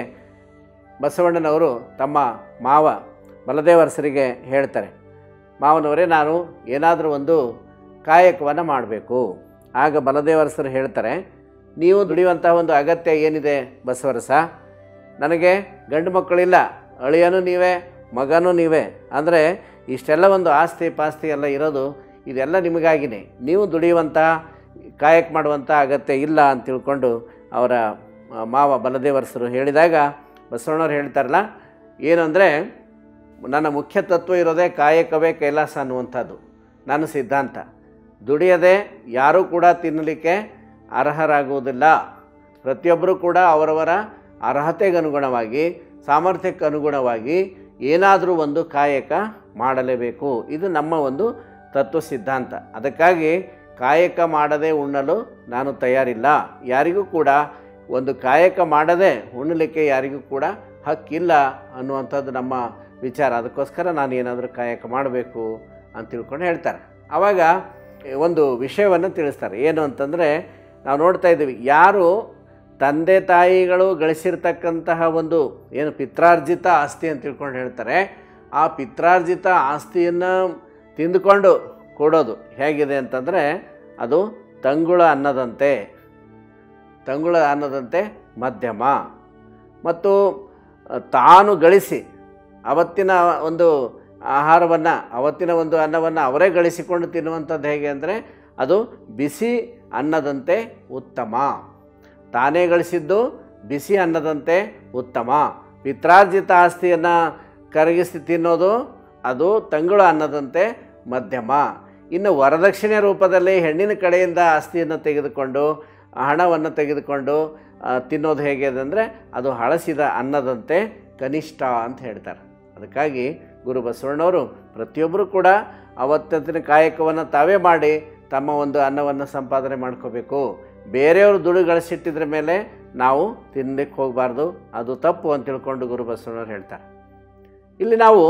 ಬಸವಣ್ಣನವರು ತಮ್ಮ ಮಾವ ಬಲದೇವರಸರಿಗೆ ಹೇಳ್ತಾರೆ ಮಾವನವರೇ ನಾನು ಏನಾದರೂ ಒಂದು ಕಾಯಕವನ್ನು ಮಾಡಬೇಕು ಆಗ ಬಲದೇವರಸರು ಹೇಳ್ತಾರೆ ನೀವು ದುಡಿಯುವಂತಹ ಒಂದು ಅಗತ್ಯ ಏನಿದೆ ಬಸವರಸ ನನಗೆ ಗಂಡು ಮಕ್ಕಳಿಲ್ಲ ಅಳಿಯನೂ ನೀವೇ ಮಗನೂ ನೀವೇ ಅಂದರೆ ಇಷ್ಟೆಲ್ಲ ಒಂದು ಆಸ್ತಿ ಪಾಸ್ತಿ ಎಲ್ಲ ಇರೋದು ಇದೆಲ್ಲ ನಿಮಗಾಗಿನೇ ನೀವು ದುಡಿಯುವಂಥ ಕಾಯಕ ಮಾಡುವಂಥ ಅಗತ್ಯ ಇಲ್ಲ ಅಂತ ತಿಳ್ಕೊಂಡು ಅವರ ಆ, ಮಾವ ಬಲದೇವರಸರು ಹೇಳಿದಾಗ ಬಸವಣ್ಣವ್ರು ಹೇಳ್ತಾರಲ್ಲ ಏನು ಅಂದರೆ ನನ್ನ ಮುಖ್ಯ ತತ್ವ ಇರೋದೇ ಕಾಯಕವೇ ಕೈಲಾಸ ಅನ್ನುವಂಥದ್ದು ನನ್ನ ಸಿದ್ಧಾಂತ ದುಡಿಯದೆ ಯಾರೂ ಕೂಡ ತಿನ್ನಲಿಕ್ಕೆ ಅರ್ಹರಾಗುವುದಿಲ್ಲ ಪ್ರತಿಯೊಬ್ಬರೂ ಕೂಡ ಅವರವರ ಅರ್ಹತೆಗೆ ಅನುಗುಣವಾಗಿ ಸಾಮರ್ಥ್ಯಕ್ಕೆ ಅನುಗುಣವಾಗಿ ಏನಾದರೂ ಒಂದು ಕಾಯಕ ಮಾಡಲೇಬೇಕು ಇದು ನಮ್ಮ ಒಂದು ತತ್ವ ಸಿದ್ಧಾಂತ ಅದಕ್ಕಾಗಿ ಕಾಯಕ ಮಾಡದೆ ಉಣ್ಣಲು ನಾನು ತಯಾರಿಲ್ಲ ಯಾರಿಗೂ ಕೂಡ ಒಂದು ಕಾಯಕ ಮಾಡದೆ ಉಣ್ಣಲಿಕ್ಕೆ ಯಾರಿಗೂ ಕೂಡ ಹಕ್ಕಿಲ್ಲ ಅನ್ನುವಂಥದ್ದು ನಮ್ಮ ವಿಚಾರ ಅದಕ್ಕೋಸ್ಕರ ನಾನು ಏನಾದರೂ ಕಾಯಕ ಮಾಡಬೇಕು ಅಂತ ತಿಳ್ಕೊಂಡು ಹೇಳ್ತಾರೆ ಆವಾಗ ಒಂದು ವಿಷಯವನ್ನು ತಿಳಿಸ್ತಾರೆ ಏನು ಅಂತಂದರೆ ನಾವು ನೋಡ್ತಾ ಇದ್ದೀವಿ ಯಾರು ತಂದೆ ತಾಯಿಗಳು ಗಳಿಸಿರ್ತಕ್ಕಂತಹ ಒಂದು ಏನು ಪಿತ್ರಾರ್ಜಿತ ಆಸ್ತಿ ಅಂತ ತಿಳ್ಕೊಂಡು ಹೇಳ್ತಾರೆ ಆ ಪಿತ್ರಾರ್ಜಿತ ಆಸ್ತಿಯನ್ನು ತಿಂದುಕೊಂಡು ಕೊಡೋದು ಹೇಗಿದೆ ಅಂತಂದರೆ ಅದು ತಂಗುಳ ಅನ್ನದಂತೆ ತಂಗುಳ ಅನ್ನದಂತೆ ಮಧ್ಯಮ ಮತ್ತು ಅ, ತಾನು ಗಳಿಸಿ ಅವತ್ತಿನ ಒಂದು ಆಹಾರವನ್ನು ಅವತ್ತಿನ ಒಂದು ಅನ್ನವನ್ನು ಅವರೇ ಗಳಿಸಿಕೊಂಡು ತಿನ್ನುವಂಥದ್ದು ಹೇಗೆ ಅಂದರೆ ಅದು ಬಿಸಿ ಅನ್ನದಂತೆ ಉತ್ತಮ ತಾನೇ ಗಳಿಸಿದ್ದು ಬಿಸಿ ಅನ್ನದಂತೆ ಉತ್ತಮ ಪಿತ್ರಾರ್ಜಿತ ಆಸ್ತಿಯನ್ನು ಕರಗಿಸಿ ತಿನ್ನೋದು ಅದು ತಂಗುಳ ಅನ್ನದಂತೆ ಮಧ್ಯಮ ಇನ್ನು ವರದಕ್ಷಿಣೆ ರೂಪದಲ್ಲಿ ಹೆಣ್ಣಿನ ಕಡೆಯಿಂದ ಆಸ್ತಿಯನ್ನು ತೆಗೆದುಕೊಂಡು ಹಣವನ್ನು ತೆಗೆದುಕೊಂಡು ಆ, ತಿನ್ನೋದು ಹೇಗೆ ಅಂದರೆ ಅದು ಹಳಸಿದ ಅನ್ನದಂತೆ ಕನಿಷ್ಠ ಅಂತ ಹೇಳ್ತಾರೆ ಅದಕ್ಕಾಗಿ ಗುರು ಬಸವಣ್ಣವರು ಪ್ರತಿಯೊಬ್ಬರು ಕೂಡ ಅವತ್ತಿನ ಕಾಯಕವನ್ನು ತಾವೇ ಮಾಡಿ ತಮ್ಮ ಒಂದು ಅನ್ನವನ್ನು ಸಂಪಾದನೆ ಮಾಡ್ಕೋಬೇಕು ಬೇರೆಯವರು ದುಡ್ಡು ಗಳಿಸಿಟ್ಟಿದ್ರ ಮೇಲೆ ನಾವು ತಿನ್ನಲಿಕ್ಕೆ ಹೋಗಬಾರ್ದು ಅದು ತಪ್ಪು ಅಂತ ತಿಳ್ಕೊಂಡು ಗುರು ಬಸವಣ್ಣವ್ರು ಹೇಳ್ತಾರೆ ಇಲ್ಲಿ ನಾವು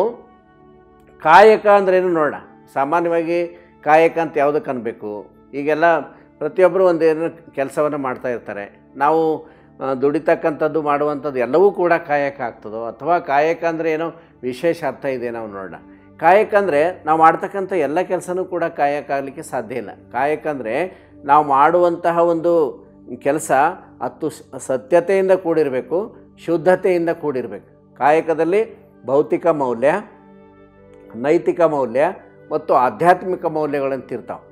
ಕಾಯಕ ಅಂದ್ರೇನು ನೋಡೋಣ ಸಾಮಾನ್ಯವಾಗಿ ಕಾಯಕ ಅಂತ ಯಾವುದಕ್ಕೆ ಅನ್ಬೇಕು ಈಗೆಲ್ಲ ಪ್ರತಿಯೊಬ್ಬರು ಒಂದೇನು ಕೆಲಸವನ್ನು ಮಾಡ್ತಾ ಇರ್ತಾರೆ ನಾವು ಆ, ದುಡಿತಕ್ಕಂಥದ್ದು ಮಾಡುವಂಥದ್ದು ಎಲ್ಲವೂ ಕೂಡ ಕಾಯಕ ಆಗ್ತದೋ ಅಥವಾ ಕಾಯಕ ಅಂದರೆ ಏನೋ ವಿಶೇಷ ಅರ್ಥ ಇದೆ ನಾವು ನೋಡೋಣ ಕಾಯಕ ಅಂದರೆ ನಾವು ಮಾಡ್ತಕ್ಕಂಥ ಎಲ್ಲ ಕೆಲಸನೂ ಕೂಡ ಕಾಯಕ ಆಗಲಿಕ್ಕೆ ಸಾಧ್ಯ ಇಲ್ಲ ಕಾಯಕ ಅಂದರೆ ನಾವು ಮಾಡುವಂತಹ ಒಂದು ಕೆಲಸ ಅತ್ತು ಸ್- ಸತ್ಯತೆಯಿಂದ ಕೂಡಿರಬೇಕು ಶುದ್ಧತೆಯಿಂದ ಕೂಡಿರಬೇಕು ಕಾಯಕದಲ್ಲಿ ಭೌತಿಕ ಮೌಲ್ಯ ನೈತಿಕ ಮೌಲ್ಯ ಮತ್ತು ಆಧ್ಯಾತ್ಮಿಕ ಮೌಲ್ಯಗಳಂತಿರ್ತಾವೆ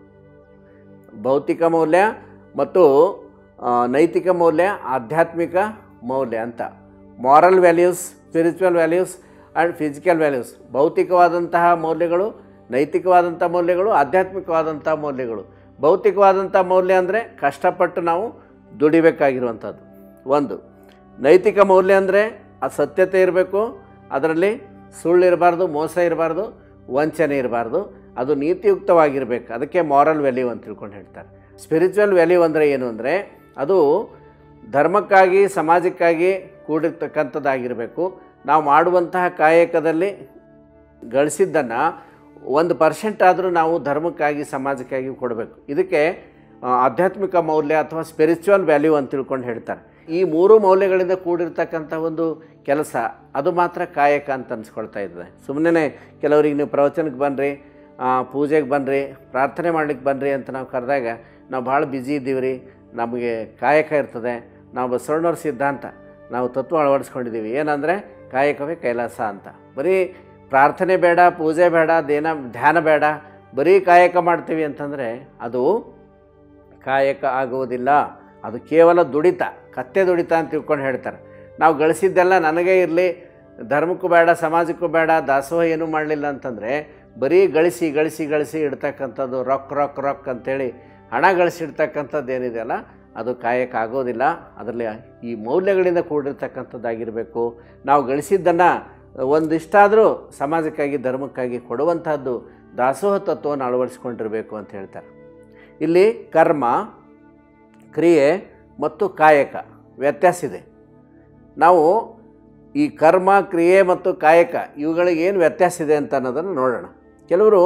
ಭೌತಿಕ ಮೌಲ್ಯ ಮತ್ತು ಆ, ನೈತಿಕ ಮೌಲ್ಯ ಆಧ್ಯಾತ್ಮಿಕ ಮೌಲ್ಯ ಅಂತ moral values spiritual values and physical values ಭೌತಿಕವಾದಂತಹ ಮೌಲ್ಯಗಳು ನೈತಿಕವಾದಂಥ ಮೌಲ್ಯಗಳು ಆಧ್ಯಾತ್ಮಿಕವಾದಂಥ ಮೌಲ್ಯಗಳು ಭೌತಿಕವಾದಂಥ ಮೌಲ್ಯ ಅಂದರೆ ಕಷ್ಟಪಟ್ಟು ನಾವು ದುಡಿಬೇಕಾಗಿರುವಂಥದ್ದು ಒಂದು ನೈತಿಕ ಮೌಲ್ಯ ಅಂದರೆ ಆ ಸತ್ಯತೆ ಇರಬೇಕು ಅದರಲ್ಲಿ ಸುಳ್ಳು ಇರಬಾರ್ದು ಮೋಸ ಇರಬಾರ್ದು ವಂಚನೆ ಇರಬಾರ್ದು ಅದು ನೀತಿಯುಕ್ತವಾಗಿರಬೇಕು ಅದಕ್ಕೆ ಮಾರಲ್ ವ್ಯಾಲ್ಯೂ ಅಂತ ತಿಳ್ಕೊಂಡು ಹೇಳ್ತಾರೆ ಸ್ಪಿರಿಚುವಲ್ ವ್ಯಾಲ್ಯೂ ಅಂದರೆ ಏನು ಅಂದರೆ ಅದು ಧರ್ಮಕ್ಕಾಗಿ ಸಮಾಜಕ್ಕಾಗಿ ಕೂಡಿರ್ತಕ್ಕಂಥದ್ದಾಗಿರಬೇಕು ನಾವು ಮಾಡುವಂತಹ ಕಾಯಕದಲ್ಲಿ ಗಳಿಸಿದ್ದನ್ನು ಒಂದು ಪರ್ಸೆಂಟ್ ಆದರೂ ನಾವು ಧರ್ಮಕ್ಕಾಗಿ ಸಮಾಜಕ್ಕಾಗಿ ಕೊಡಬೇಕು ಇದಕ್ಕೆ ಆ, ಆಧ್ಯಾತ್ಮಿಕ ಮೌಲ್ಯ ಅಥವಾ ಸ್ಪಿರಿಚುವಲ್ ವ್ಯಾಲ್ಯೂ ಅಂತ ತಿಳ್ಕೊಂಡು ಹೇಳ್ತಾರೆ ಈ ಮೂರು ಮೌಲ್ಯಗಳಿಂದ ಕೂಡಿರ್ತಕ್ಕಂಥ ಒಂದು ಕೆಲಸ ಅದು ಮಾತ್ರ ಕಾಯಕ ಅಂತ ಅನ್ಸ್ಕೊಳ್ತಾ ಇದ್ದಾರೆ ಸುಮ್ಮನೆ ಕೆಲವರಿಗೆ ನೀವು ಪ್ರವಚನಕ್ಕೆ ಬನ್ನಿರಿ ಪೂಜೆಗೆ ಬನ್ನಿರಿ ಪ್ರಾರ್ಥನೆ ಮಾಡ್ಲಿಕ್ಕೆ ಬನ್ನಿರಿ ಅಂತ ನಾವು ಕರೆದಾಗ ನಾವು ಭಾಳ ಬ್ಯುಸಿ ಇದ್ದೀವಿ ರೀ ನಮಗೆ ಕಾಯಕ ಇರ್ತದೆ ನಾವು ಬಸವಣ್ಣವ್ರ ಸಿದ್ಧಾಂತ ನಾವು ತತ್ವ ಅಳವಡಿಸ್ಕೊಂಡಿದ್ದೀವಿ ಏನಂದರೆ ಕಾಯಕವೇ ಕೈಲಾಸ ಅಂತ ಬರೀ ಪ್ರಾರ್ಥನೆ ಬೇಡ ಪೂಜೆ ಬೇಡ ದೇನ ಧ್ಯಾನ ಬೇಡ ಬರೀ ಕಾಯಕ ಮಾಡ್ತೀವಿ ಅಂತಂದರೆ ಅದು ಕಾಯಕ ಆಗುವುದಿಲ್ಲ ಅದು ಕೇವಲ ದುಡಿತ ಕತ್ತೆ ದುಡಿತ ಅಂತ ತಿಳ್ಕೊಂಡು ಹೇಳ್ತಾರೆ ನಾವು ಗಳಿಸಿದ್ದೆಲ್ಲ ನನಗೇ ಇರಲಿ ಧರ್ಮಕ್ಕೂ ಬೇಡ ಸಮಾಜಕ್ಕೂ ಬೇಡ ದಾಸೋಹ ಏನೂ ಮಾಡಲಿಲ್ಲ ಅಂತಂದರೆ ಬರೀ ಗಳಿಸಿ ಗಳಿಸಿ ಗಳಿಸಿ ಇಡ್ತಕ್ಕಂಥದ್ದು ರೊಕ್ಕ ರೊಕ್ಕ ರೊಕ್ಕ ಅಂತೇಳಿ ಹಣ ಗಳಿಸಿಡ್ತಕ್ಕಂಥದ್ದು ಏನಿದೆಯಲ್ಲ ಅದು ಕಾಯಕ ಆಗೋದಿಲ್ಲ ಅದರಲ್ಲಿ ಈ ಮೌಲ್ಯಗಳಿಂದ ಕೂಡಿರ್ತಕ್ಕಂಥದ್ದಾಗಿರಬೇಕು ನಾವು ಗಳಿಸಿದ್ದನ್ನು ಒಂದಿಷ್ಟಾದರೂ ಸಮಾಜಕ್ಕಾಗಿ ಧರ್ಮಕ್ಕಾಗಿ ಕೊಡುವಂಥದ್ದು ದಾಸೋಹ ತತ್ವವನ್ನು ಅಳವಡಿಸ್ಕೊಂಡಿರಬೇಕು ಅಂತ ಹೇಳ್ತಾರೆ ಇಲ್ಲಿ ಕರ್ಮ ಕ್ರಿಯೆ ಮತ್ತು ಕಾಯಕ ವ್ಯತ್ಯಾಸ ಇದೆ ನಾವು ಈ ಕರ್ಮ ಕ್ರಿಯೆ ಮತ್ತು ಕಾಯಕ ಇವುಗಳಿಗೆ ಏನು ವ್ಯತ್ಯಾಸ ಇದೆ ಅಂತ ಅನ್ನೋದನ್ನು ನೋಡೋಣ ಕೆಲವರು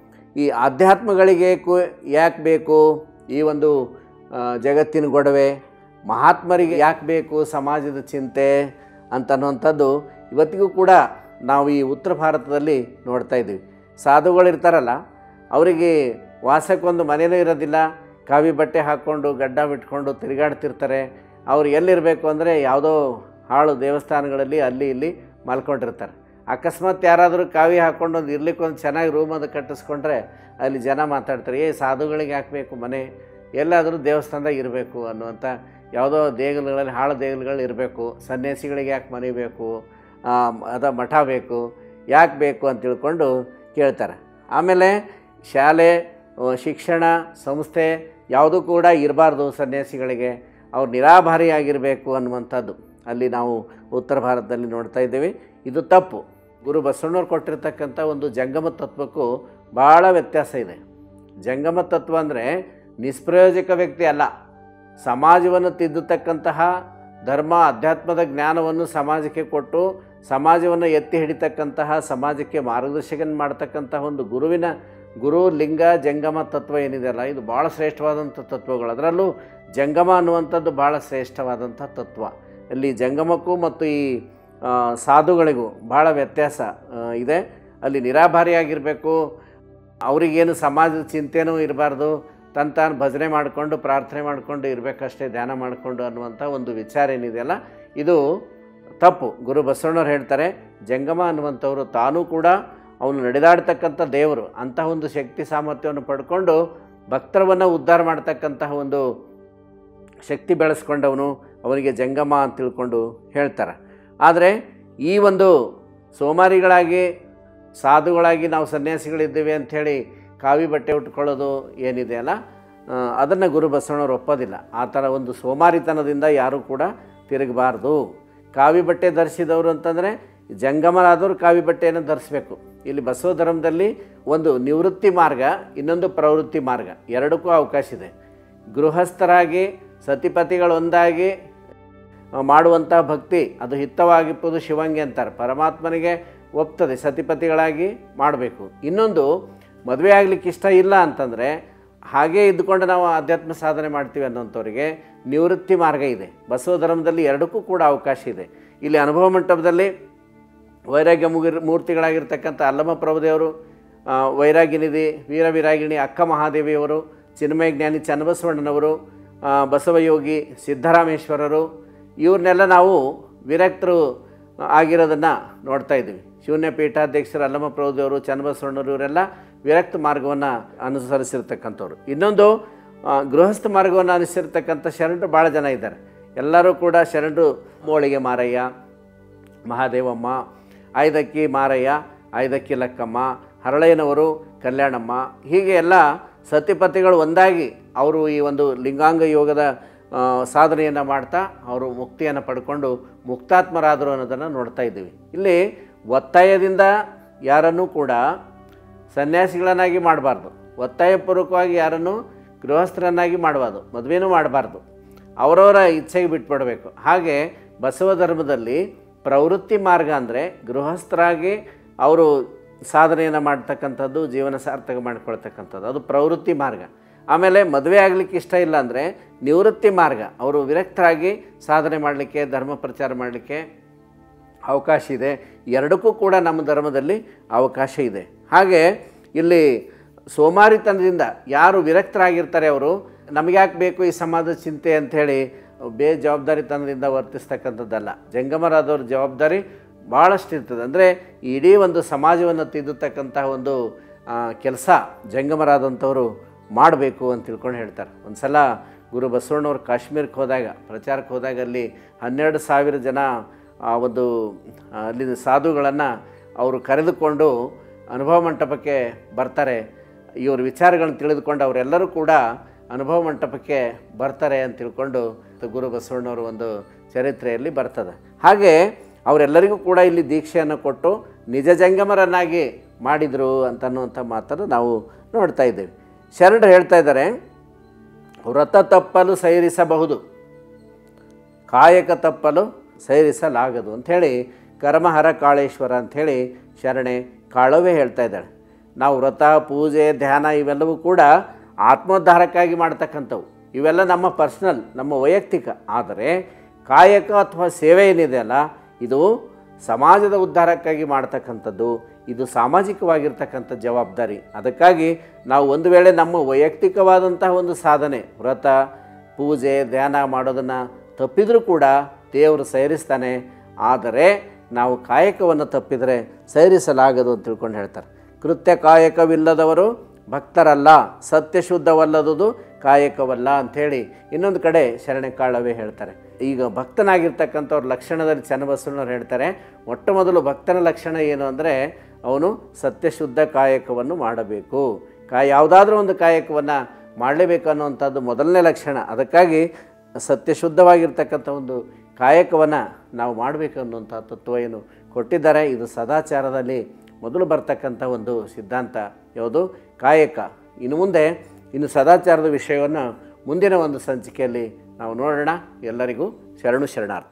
ಈ ಆಧ್ಯಾತ್ಮಗಳಿಗೆ ಕು ಯಾಕೆ ಬೇಕು ಈ ಒಂದು ಆ, ಜಗತ್ತಿನ ಗೊಡವೆ ಮಹಾತ್ಮರಿಗೆ ಯಾಕೆ ಬೇಕು ಸಮಾಜದ ಚಿಂತೆ ಅಂತ ಅನ್ನುವಂಥದ್ದು ಇವತ್ತಿಗೂ ಕೂಡ ನಾವು ಈ ಉತ್ತರ ಭಾರತದಲ್ಲಿ ನೋಡ್ತಾ ಇದ್ದೀವಿ ಸಾಧುಗಳಿರ್ತಾರಲ್ಲ ಅವರಿಗೆ ವಾಸಕ್ಕೊಂದು ಮನೇನೂ ಇರೋದಿಲ್ಲ ಕಾವಿ ಬಟ್ಟೆ ಹಾಕ್ಕೊಂಡು ಗಡ್ಡ ಬಿಟ್ಕೊಂಡು ತಿರುಗಾಡ್ತಿರ್ತಾರೆ ಅವ್ರು ಎಲ್ಲಿರಬೇಕು ಅಂದರೆ ಯಾವುದೋ ಹಾಳು ದೇವಸ್ಥಾನಗಳಲ್ಲಿ ಅಲ್ಲಿ ಇಲ್ಲಿ ಮಲ್ಕೊಂಡಿರ್ತಾರೆ ಅಕಸ್ಮಾತ್ ಯಾರಾದರೂ ಕಾವಿ ಹಾಕ್ಕೊಂಡು ಒಂದು ಇರ್ಲಿಕ್ಕೆ ಒಂದು ಚೆನ್ನಾಗಿ ರೂಮ್ ಅದು ಕಟ್ಟಿಸ್ಕೊಂಡ್ರೆ ಅಲ್ಲಿ ಜನ ಮಾತಾಡ್ತಾರೆ ಏ ಸಾಧುಗಳಿಗೆ ಹಾಕಬೇಕು ಮನೆ ಎಲ್ಲಾದರೂ ದೇವಸ್ಥಾನದಾಗ ಇರಬೇಕು ಅನ್ನುವಂಥ ಯಾವುದೋ ದೇಗುಲಗಳಲ್ಲಿ ಹಾಳು ದೇಗುಲಗಳು ಇರಬೇಕು ಸನ್ಯಾಸಿಗಳಿಗೆ ಯಾಕೆ ಮನೆ ಬೇಕು ಆ, ಅದ ಮಠ ಬೇಕು ಯಾಕೆ ಬೇಕು ಅಂತ ತಿಳ್ಕೊಂಡು ಕೇಳ್ತಾರೆ ಆಮೇಲೆ ಶಾಲೆ ಆ, ಶಿಕ್ಷಣ ಸಂಸ್ಥೆ ಯಾವುದೂ ಕೂಡ ಇರಬಾರ್ದು ಸನ್ಯಾಸಿಗಳಿಗೆ ಅವ್ರು ನಿರಾಭಾರಿಯಾಗಿರಬೇಕು ಅನ್ನುವಂಥದ್ದು ಅಲ್ಲಿ ನಾವು ಉತ್ತರ ಭಾರತದಲ್ಲಿ ನೋಡ್ತಾ ಇದ್ದೇವೆ ಇದು ತಪ್ಪು ಗುರು ಬಸವಣ್ಣವ್ರು ಕೊಟ್ಟಿರ್ತಕ್ಕಂಥ ಒಂದು ಜಂಗಮ ತತ್ವಕ್ಕೂ ಭಾಳ ವ್ಯತ್ಯಾಸ ಇದೆ ಜಂಗಮ ತತ್ವ ಅಂದರೆ ನಿಷ್ಪ್ರಯೋಜಕ ವ್ಯಕ್ತಿ ಅಲ್ಲ ಸಮಾಜವನ್ನು ತಿದ್ದುತಕ್ಕಂತಹ ಧರ್ಮ ಅಧ್ಯಾತ್ಮದ ಜ್ಞಾನವನ್ನು ಸಮಾಜಕ್ಕೆ ಕೊಟ್ಟು ಸಮಾಜವನ್ನು ಎತ್ತಿ ಹಿಡಿತಕ್ಕಂತಹ ಸಮಾಜಕ್ಕೆ ಮಾರ್ಗದರ್ಶನ ಮಾಡ್ತಕ್ಕಂತಹ ಒಂದು ಗುರುವಿನ ಗುರು ಲಿಂಗ ಜಂಗಮ ತತ್ವ ಏನಿದೆಯಲ್ಲ ಇದು ಭಾಳ ಶ್ರೇಷ್ಠವಾದಂಥ ತತ್ವಗಳು ಅದರಲ್ಲೂ ಜಂಗಮ ಅನ್ನುವಂಥದ್ದು ಭಾಳ ಶ್ರೇಷ್ಠವಾದಂಥ ತತ್ವ ಇಲ್ಲಿ ಜಂಗಮಕ್ಕೂ ಮತ್ತು ಈ ಆ, ಸಾಧುಗಳಿಗೂ ಭಾಳ ವ್ಯತ್ಯಾಸ ಆ, ಇದೆ ಅಲ್ಲಿ ನಿರಾಭಾರಿಯಾಗಿರಬೇಕು ಅವರಿಗೇನು ಸಮಾಜದ ಚಿಂತೆನೂ ಇರಬಾರ್ದು ತನ್ನ ತಾನು ಭಜನೆ ಮಾಡಿಕೊಂಡು ಪ್ರಾರ್ಥನೆ ಮಾಡಿಕೊಂಡು ಇರಬೇಕಷ್ಟೇ ಧ್ಯಾನ ಮಾಡಿಕೊಂಡು ಅನ್ನುವಂಥ ಒಂದು ವಿಚಾರ ಏನಿದೆಯಲ್ಲ ಇದು ತಪ್ಪು ಗುರು ಬಸವಣ್ಣವ್ರು ಹೇಳ್ತಾರೆ ಜಂಗಮ ಅನ್ನುವಂಥವ್ರು ತಾನೂ ಕೂಡ ಅವನು ನಡೆದಾಡ್ತಕ್ಕಂಥ ದೇವರು ಅಂತಹ ಒಂದು ಶಕ್ತಿ ಸಾಮರ್ಥ್ಯವನ್ನು ಪಡ್ಕೊಂಡು ಭಕ್ತರವನ್ನು ಉದ್ಧಾರ ಮಾಡ್ತಕ್ಕಂತಹ ಒಂದು ಶಕ್ತಿ ಬೆಳೆಸ್ಕೊಂಡವನು ಅವನಿಗೆ ಜಂಗಮ ಅಂತ ತಿಳ್ಕೊಂಡು ಹೇಳ್ತಾರೆ ಆದರೆ ಈ ಒಂದು ಸೋಮಾರಿಗಳಾಗಿ ಸಾಧುಗಳಾಗಿ ನಾವು ಸನ್ಯಾಸಿಗಳಿದ್ದೇವೆ ಅಂಥೇಳಿ ಕಾವಿ ಬಟ್ಟೆ ಉಟ್ಕೊಳ್ಳೋದು ಏನಿದೆಯಲ್ಲ ಅದನ್ನು ಗುರು ಬಸವಣ್ಣವ್ರು ಒಪ್ಪೋದಿಲ್ಲ ಆ ಥರ ಒಂದು ಸೋಮಾರಿತನದಿಂದ ಯಾರೂ ಕೂಡ ತಿರುಗಬಾರ್ದು ಕಾವಿ ಬಟ್ಟೆ ಧರಿಸಿದವರು ಅಂತಂದರೆ ಜಂಗಮರಾದವರು ಕಾವಿ ಬಟ್ಟೆಯನ್ನು ಧರಿಸ್ಬೇಕು ಇಲ್ಲಿ ಬಸವ ಧರ್ಮದಲ್ಲಿ ಒಂದು ನಿವೃತ್ತಿ ಮಾರ್ಗ ಇನ್ನೊಂದು ಪ್ರವೃತ್ತಿ ಮಾರ್ಗ ಎರಡಕ್ಕೂ ಅವಕಾಶ ಇದೆ ಗೃಹಸ್ಥರಾಗಿ ಸತಿಪತಿಗಳೊಂದಾಗಿ ಆ, ಮಾಡುವಂಥ ಭಕ್ತಿ ಅದು ಹಿತವಾಗಿಪ್ಪದು ಶಿವಂಗಿ ಅಂತಾರೆ ಪರಮಾತ್ಮನಿಗೆ ಒಪ್ತದೆ ಸತಿಪತಿಗಳಾಗಿ ಮಾಡಬೇಕು ಇನ್ನೊಂದು ಮದುವೆ ಆಗಲಿಕ್ಕೆ ಇಷ್ಟ ಇಲ್ಲ ಅಂತಂದರೆ ಹಾಗೇ ಇದ್ದುಕೊಂಡು ನಾವು ಆಧ್ಯಾತ್ಮ ಸಾಧನೆ ಮಾಡ್ತೀವಿ ಅನ್ನೋಂಥವ್ರಿಗೆ ನಿವೃತ್ತಿ ಮಾರ್ಗ ಇದೆ ಬಸವ ಧರ್ಮದಲ್ಲಿ ಎರಡಕ್ಕೂ ಕೂಡ ಅವಕಾಶ ಇದೆ ಇಲ್ಲಿ ಅನುಭವ ಮಂಟಪದಲ್ಲಿ ವೈರಾಗ್ಯ ಮುಗಿರ್ ಮೂರ್ತಿಗಳಾಗಿರ್ತಕ್ಕಂಥ ಅಲ್ಲಮ ಪ್ರಭುದೇವರು ಆ, ವೈರಾಗಿನಿಧಿ ವೀರವಿರಾಗಿಣಿ ಅಕ್ಕ ಮಹಾದೇವಿಯವರು ಚಿನ್ಮಯ ಜ್ಞಾನಿ ಚನ್ನಬಸವಣ್ಣನವರು ಆ, ಬಸವಯೋಗಿ ಸಿದ್ದರಾಮೇಶ್ವರರು ಇವ್ರನ್ನೆಲ್ಲ ನಾವು ವಿರಕ್ತರು ಆಗಿರೋದನ್ನು ನೋಡ್ತಾ ಇದ್ದೀವಿ ಶೂನ್ಯ ಪೀಠಾಧ್ಯಕ್ಷರು ಅಲ್ಲಮ ಪ್ರಭುದೇವರು ಚನ್ನಬಸವಣ್ಣರು ಇವರೆಲ್ಲ ವಿರಕ್ತ ಮಾರ್ಗವನ್ನು ಅನುಸರಿಸಿರ್ತಕ್ಕಂಥವ್ರು ಇನ್ನೊಂದು ಆ, ಗೃಹಸ್ಥ ಮಾರ್ಗವನ್ನು ಅನುಸರಿರ್ತಕ್ಕಂಥ ಶರಣರು ಭಾಳ ಜನ ಇದ್ದಾರೆ ಎಲ್ಲರೂ ಕೂಡ ಶರಣರು ಮೋಳಿಗೆ ಮಾರಯ್ಯ ಮಹಾದೇವಮ್ಮ ಐದಕ್ಕಿ ಮಾರಯ್ಯ ಐದಕ್ಕಿ ಲಕ್ಕಮ್ಮ ಹರಳಯ್ಯನವರು ಕಲ್ಯಾಣಮ್ಮ ಹೀಗೆ ಎಲ್ಲ ಸತಿಪತಿಗಳು ಒಂದಾಗಿ ಅವರು ಈ ಒಂದು ಲಿಂಗಾಂಗ ಯೋಗದ ಆ, ಸಾಧನೆಯನ್ನು ಮಾಡ್ತಾ ಅವರು ಮುಕ್ತಿಯನ್ನು ಪಡ್ಕೊಂಡು ಮುಕ್ತಾತ್ಮರಾದರು ಅನ್ನೋದನ್ನು ನೋಡ್ತಾ ಇದ್ದೀವಿ ಇಲ್ಲಿ ಒತ್ತಾಯದಿಂದ ಯಾರನ್ನೂ ಕೂಡ ಸನ್ಯಾಸಿಗಳನ್ನಾಗಿ ಮಾಡಬಾರ್ದು ಒತ್ತಾಯಪೂರ್ವಕವಾಗಿ ಯಾರನ್ನು ಗೃಹಸ್ಥರನ್ನಾಗಿ ಮಾಡಬಾರ್ದು ಮದುವೆನೂ ಮಾಡಬಾರ್ದು ಅವರವರ ಇಚ್ಛೆಗೆ ಬಿಟ್ಬಿಡಬೇಕು ಹಾಗೆ ಬಸವ ಧರ್ಮದಲ್ಲಿ ಪ್ರವೃತ್ತಿ ಮಾರ್ಗ ಅಂದರೆ ಗೃಹಸ್ಥರಾಗಿ ಅವರು ಸಾಧನೆಯನ್ನು ಮಾಡ್ತಕ್ಕಂಥದ್ದು ಜೀವನ ಸಾರ್ಥಕ ಮಾಡ್ಕೊಳ್ತಕ್ಕಂಥದ್ದು ಅದು ಪ್ರವೃತ್ತಿ ಮಾರ್ಗ ಆಮೇಲೆ ಮದುವೆ ಆಗಲಿಕ್ಕೆ ಇಷ್ಟ ಇಲ್ಲ ಅಂದರೆ ನಿವೃತ್ತಿ ಮಾರ್ಗ ಅವರು ವಿರಕ್ತರಾಗಿ ಸಾಧನೆ ಮಾಡಲಿಕ್ಕೆ ಧರ್ಮ ಪ್ರಚಾರ ಮಾಡಲಿಕ್ಕೆ ಅವಕಾಶ ಇದೆ ಎರಡಕ್ಕೂ ಕೂಡ ನಮ್ಮ ಧರ್ಮದಲ್ಲಿ ಅವಕಾಶ ಇದೆ ಹಾಗೆ ಇಲ್ಲಿ ಸೋಮಾರಿತನದಿಂದ ಯಾರು ವಿರಕ್ತರಾಗಿರ್ತಾರೆ ಅವರು ನಮಗ್ಯಾಕೆ ಬೇಕು ಈ ಸಮಾಜದ ಚಿಂತೆ ಅಂಥೇಳಿ ಬೇಜವಾಬ್ದಾರಿತನದಿಂದ ವರ್ತಿಸ್ತಕ್ಕಂಥದ್ದಲ್ಲ ಜಂಗಮರಾದವ್ರ ಜವಾಬ್ದಾರಿ ಭಾಳಷ್ಟು ಇರ್ತದೆ ಅಂದರೆ ಇಡೀ ಒಂದು ಸಮಾಜವನ್ನು ತಿದ್ದುತಕ್ಕಂತಹ ಒಂದು ಕೆಲಸ ಜಂಗಮರಾದಂಥವರು ಮಾಡಬೇಕು ಅಂತ ತಿಳ್ಕೊಂಡು ಹೇಳ್ತಾರೆ ಒಂದು ಸಲ ಗುರು ಬಸವಣ್ಣವ್ರು ಕಾಶ್ಮೀರಕ್ಕೆ ಹೋದಾಗ ಪ್ರಚಾರಕ್ಕೆ ಹೋದಾಗ ಅಲ್ಲಿ ಹನ್ನೆರಡು ಸಾವಿರ ಜನ ಆ ಒಂದು ಆ, ಅಲ್ಲಿ ಸಾಧುಗಳನ್ನು ಅವರು ಕರೆದುಕೊಂಡು ಅನುಭವ ಮಂಟಪಕ್ಕೆ ಬರ್ತಾರೆ ಇವ್ರ ವಿಚಾರಗಳನ್ನು ತಿಳಿದುಕೊಂಡು ಅವರೆಲ್ಲರೂ ಕೂಡ ಅನುಭವ ಮಂಟಪಕ್ಕೆ ಬರ್ತಾರೆ ಅಂತ ತಿಳ್ಕೊಂಡು ಗುರು ಬಸವಣ್ಣವ್ರ ಒಂದು ಚರಿತ್ರೆಯಲ್ಲಿ ಬರ್ತದೆ ಹಾಗೆ ಅವರೆಲ್ಲರಿಗೂ ಕೂಡ ಇಲ್ಲಿ ದೀಕ್ಷೆಯನ್ನು ಕೊಟ್ಟು ನಿಜ ಜಂಗಮರನ್ನಾಗಿ ಮಾಡಿದರು ಅಂತನ್ನುವಂಥ ಮಾತನ್ನು ನಾವು ನೋಡ್ತಾ ಇದ್ದೇವೆ ಶರಣರು ಹೇಳ್ತಾ ಇದ್ದಾರೆ ವ್ರತ ತಪ್ಪಲು ಸೈರಿಸಬಹುದು ಕಾಯಕ ತಪ್ಪಲು ಸೈರಿಸಲಾಗದು ಅಂಥೇಳಿ ಕರ್ಮಹರ ಕಾಳೇಶ್ವರ ಅಂಥೇಳಿ ಶರಣೆ ಕಾಳವೇ ಹೇಳ್ತಾ ಇದ್ದಾಳೆ ನಾವು ವ್ರತ ಪೂಜೆ ಧ್ಯಾನ ಇವೆಲ್ಲವೂ ಕೂಡ ಆತ್ಮೋದ್ಧಾರಕ್ಕಾಗಿ ಮಾಡ್ತಕ್ಕಂಥವು ಇವೆಲ್ಲ ನಮ್ಮ ಪರ್ಸ್ನಲ್ ನಮ್ಮ ವೈಯಕ್ತಿಕ ಆದರೆ ಕಾಯಕ ಅಥವಾ ಸೇವೆ ಏನಿದೆ ಅಲ್ಲ ಇದು ಸಮಾಜದ ಉದ್ಧಾರಕ್ಕಾಗಿ ಮಾಡ್ತಕ್ಕಂಥದ್ದು ಇದು ಸಾಮಾಜಿಕವಾಗಿರ್ತಕ್ಕಂಥ ಜವಾಬ್ದಾರಿ ಅದಕ್ಕಾಗಿ ನಾವು ಒಂದು ವೇಳೆ ನಮ್ಮ ವೈಯಕ್ತಿಕವಾದಂತಹ ಒಂದು ಸಾಧನೆ ವ್ರತ ಪೂಜೆ ಧ್ಯಾನ ಮಾಡೋದನ್ನು ತಪ್ಪಿದರೂ ಕೂಡ ದೇವರು ಸೈರಿಸ್ತಾನೆ ಆದರೆ ನಾವು ಕಾಯಕವನ್ನು ತಪ್ಪಿದರೆ ಸೈರಿಸಲಾಗದು ಅಂತ ತಿಳ್ಕೊಂಡು ಹೇಳ್ತಾರೆ ಕೃತ್ಯ ಕಾಯಕವಿಲ್ಲದವರು ಭಕ್ತರಲ್ಲ ಸತ್ಯ ಶುದ್ಧವಲ್ಲದುದು ಕಾಯಕವಲ್ಲ ಅಂಥೇಳಿ ಇನ್ನೊಂದು ಕಡೆ ಶರಣೆ ಕಾಳವೇ ಹೇಳ್ತಾರೆ ಈಗ ಭಕ್ತನಾಗಿರ್ತಕ್ಕಂಥವ್ರ ಲಕ್ಷಣದಲ್ಲಿ ಚನ್ನಬಸವಣ್ಣವ್ರು ಹೇಳ್ತಾರೆ ಮೊಟ್ಟ ಮೊದಲು ಭಕ್ತನ ಲಕ್ಷಣ ಏನು ಅಂದರೆ ಅವನು ಸತ್ಯಶುದ್ಧ ಕಾಯಕವನ್ನು ಮಾಡಬೇಕು ಕಾ ಯಾವುದಾದ್ರೂ ಒಂದು ಕಾಯಕವನ್ನು ಮಾಡಲೇಬೇಕು ಅನ್ನುವಂಥದ್ದು ಮೊದಲನೇ ಲಕ್ಷಣ ಅದಕ್ಕಾಗಿ ಸತ್ಯಶುದ್ಧವಾಗಿರ್ತಕ್ಕಂಥ ಒಂದು ಕಾಯಕವನ್ನು ನಾವು ಮಾಡಬೇಕು ಅನ್ನುವಂಥ ತತ್ವ ಏನು ಕೊಟ್ಟಿದ್ದಾರೆ ಇದು ಸದಾಚಾರದಲ್ಲಿ ಮೊದಲು ಬರ್ತಕ್ಕಂಥ ಒಂದು ಸಿದ್ಧಾಂತ ಯಾವುದು ಕಾಯಕ ಇನ್ನು ಮುಂದೆ ಇನ್ನು ಸದಾಚಾರದ ವಿಷಯವನ್ನು ಮುಂದಿನ ಒಂದು ಸಂಚಿಕೆಯಲ್ಲಿ ನಾವು ನೋಡೋಣ ಎಲ್ಲರಿಗೂ ಶರಣು ಶರಣಾರ್ಥಿ